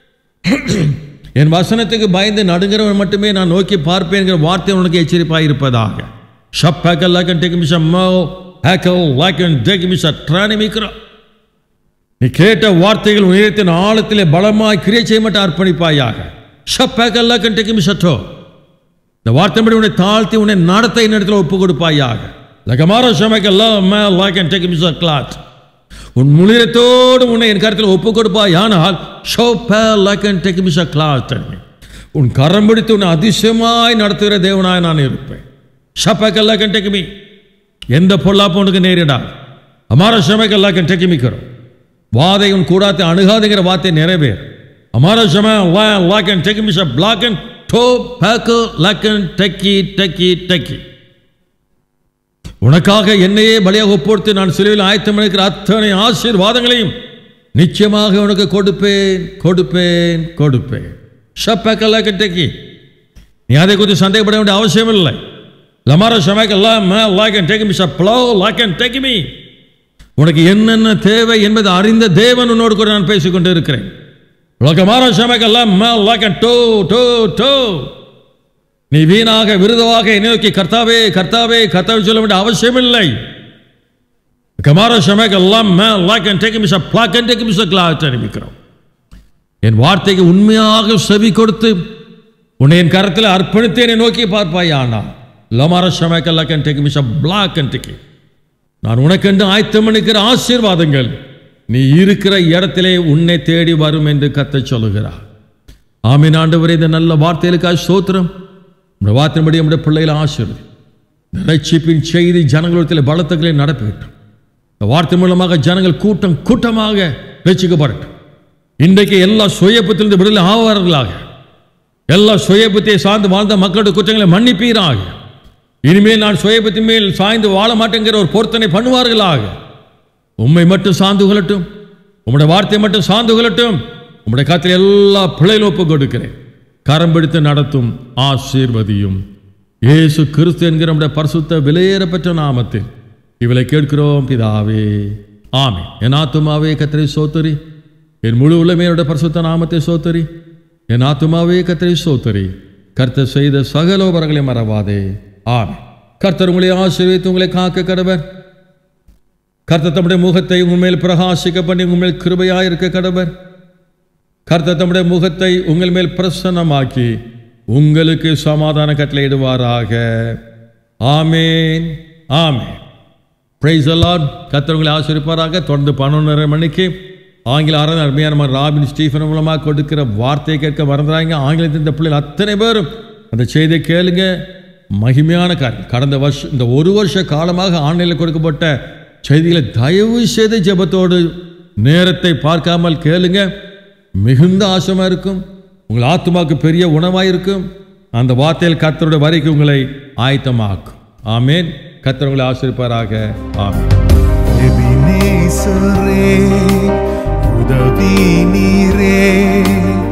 என் வசனத்துக்கு பயந்து நடுங்கிறவன் மட்டுமே நான் நோக்கி பார்ப்பேன்கிற வார்த்தை உனக்கு எச்சரிப்பாக இருப்பதாக ஷப்பாக்கல் லாக்கன் டேக் மிஸ் அம்மா ஹேக்கல் லாக்கன் டேக் மிஸ் அட்ரானிமிக்கிறோம் நீ கேட்ட வார்த்தைகள் உயரத்தின் ஆழத்திலே பலமாய் கிரியை செய்ய மட்டும் அர்ப்பணிப்பாயாக ஷப்பாக்கல் லாக்கன் டேக் மிஸ் அட்டோ இந்த வார்த்தைப்படி உன்னை தாழ்த்தி உன்னை நடத்த இடத்துல ஒப்பு கொடுப்பாயாக லகமாரோ ஷமக்கல்லா அம்மா லாக்கன் டேக் மிஸ் அ கிளாட் உன் முளிரத்தோடு உன்னை என் கருத்தில் ஒப்பு கொடுப்பாய் ஆனால் டெக்மிஷா கிளாஸ் உன் கரம் பிடித்து உன்னை அதிசயமாய் நடத்துகிற தேவனாய் நான் இருப்பேன் ஷப்பக்கல்லா கன் டெக்மி எந்த பொல்லாப்பு உனக்கு நேரிடா அமார ஷமக்கல்லா கன் டெக்மிக்கிறோம் வாதை உன் கூடாத்தை அணுகாதுங்கிற வார்த்தை நிறைவேறு அமார ஷம லா லா கன் டெக்மிஷா பிளாக் அண்ட் டோ பேக்கோ லக்கன் டெக்கி டெக்கி டெக்கி உனக்காக என்னையே பலியாக ஒப்புடுத்து நான் சிலுவையில் ஆயத்தம் இருக்கிற அத்தனை ஆசீர்வாதங்களையும் நிச்சயமாக உனக்கு கொடுப்பேன் கொடுப்பேன் கொடுப்பேன் ஷப்பக்கல்லா கட்டக்கி நீ அதை குறித்து சந்தேகப்பட வேண்டிய அவசியம் இல்லை லமார ஷமக்கெல்லாம் லாக்கன் டேக் மிஸ் ப்ளோ லாக்கன் டேக் மீ உனக்கு என்னென்ன தேவை என்பதை அறிந்த தேவன் உன்னோடு கூட நான் பேசிக் கொண்டு இருக்கிறேன் லகமார ஷமக்கெல்லாம் லாக்கன் டோ டோ டோ நீ வீணாக விருதவாக என்னை நோக்கி கர்த்தாவே கர்த்தாவே கர்த்தாவே சொல்ல வேண்டிய அவசியம் இல்லை கமார ஷமக் எல்லாம் லாக் அண்ட் டேக் மிஸ் பிளாக் அண்ட் டேக் மிஸ் கிளாஸ் அறிவிக்கிறோம் என் வார்த்தைக்கு உண்மையாக செவி கொடுத்து உன்னை என் கரத்தில் அர்ப்பணித்து என்னை நோக்கி பார்ப்பாயானா லமர ஷமக்கல்ல கண்டிக்கு மிஷ பிளாக் கண்டிக்கு நான் உனக்கென்று ஆயத்தம் பண்ணிக்கிற ஆசீர்வாதங்கள் நீ இருக்கிற இடத்திலே உன்னை தேடி வரும் என்று கத்தச் சொல்லுகிறார் ஆமீன் ஆண்டவரே இந்த நல்ல வார்த்தைகளுக்காக சோத்திரம் இந்த வார்த்தையின்படி நம்முடைய பிள்ளைகளை ஆசீர்வதி இந்த ரட்சிப்பின் செய்தி ஜனங்களிடத்தில் பலத்தங்களை நடப்பிவிட்டோம் இந்த வார்த்தை மூலமாக ஜனங்கள் கூட்டம் கூட்டமாக ரட்சிக்கப்படட்டும் இன்றைக்கு எல்லா சுயப்பத்திலிருந்து விடுதலை ஆவார்களாக எல்லா சுயபத்தை சார்ந்து வாழ்ந்த மக்களுடைய குற்றங்களை மன்னிப்பீராக இனிமேல் நான் சுயபத்தின் மேல் சாய்ந்து வாழ மாட்டேங்கிற ஒரு பொருத்தனை பண்ணுவார்களாக உம்மை மட்டும் சார்ந்து கொள்ளட்டும் உம்முடைய வார்த்தை மட்டும் சார்ந்து கொள்ளட்டும் உம்முடைய காத்தில் எல்லா பிள்ளைகளும் ஒப்பு கொடுக்கிறேன் கரம் பிடித்து நடத்தும் ஆசீர்வதியும் இயேசு கிறிஸ்து என்கிற நம்முடைய பரிசுத்த விலையேறப்பெற்ற நாமத்தில் இவளை கேட்கிறோம் பிதாவே ஆமே என் ஆத்துமாவே கத்திரை சோத்தரி என் முழு உள்ளமையோட பரிசுத்த நாமத்தை சோத்தரி என் ஆத்துமாவே கத்திரை சோத்தரி கர்த்தர் செய்த சகலோபரங்களை மறவாதே ஆமே கர்த்தர் உங்களை ஆசீர்வித்து உங்களை காக்க கடவர் கர்த்தர் தம்முடைய முகத்தை உண்மையில் பிரகாசிக்க பண்ணி உண்மையில் கிருபையாய் இருக்க கடவர் கர்த்தர் தம்முடைய முகத்தை உங்கள் மேல் பிரசன்னமாக்கி உங்களுக்கு சமாதான கட்டளையிடுவாராக ஆமேன் ஆமேன் பிரைஸ் எல்லாம் கர்த்தர் உங்களை ஆசிரிப்பாராக தொடர்ந்து பன்னெண்டரை மணிக்கு ஆங்கில ஆராதனை அருமையான நம்ம ராபின் ஸ்டீஃபன் மூலமாக கொடுக்கிற வார்த்தையை கேட்க மறந்துறாங்க ஆங்கிலத்தில் இந்த பிள்ளைகள் அத்தனை பேரும் அந்த செய்தியை கேளுங்க மகிமையான காரியம் கடந்த வருஷம் இந்த ஒரு வருஷ காலமாக ஆன்லைனில் கொடுக்கப்பட்ட செய்திகளை தயவு செய்து ஜெபத்தோடு நேரத்தை பார்க்காமல் கேளுங்க மிகுந்த ஆசமாக இருக்கும் உங்கள் ஆத்மாவுக்கு பெரிய உணவாக இருக்கும் அந்த வார்த்தையில் கர்த்தருடைய வரைக்கும் உங்களை ஆயத்தமாக்கும் ஆமேன் கர்த்தர் உங்களை ஆசிரிப்பாராக ஆமேன் எபினேசரே உதவி நீரே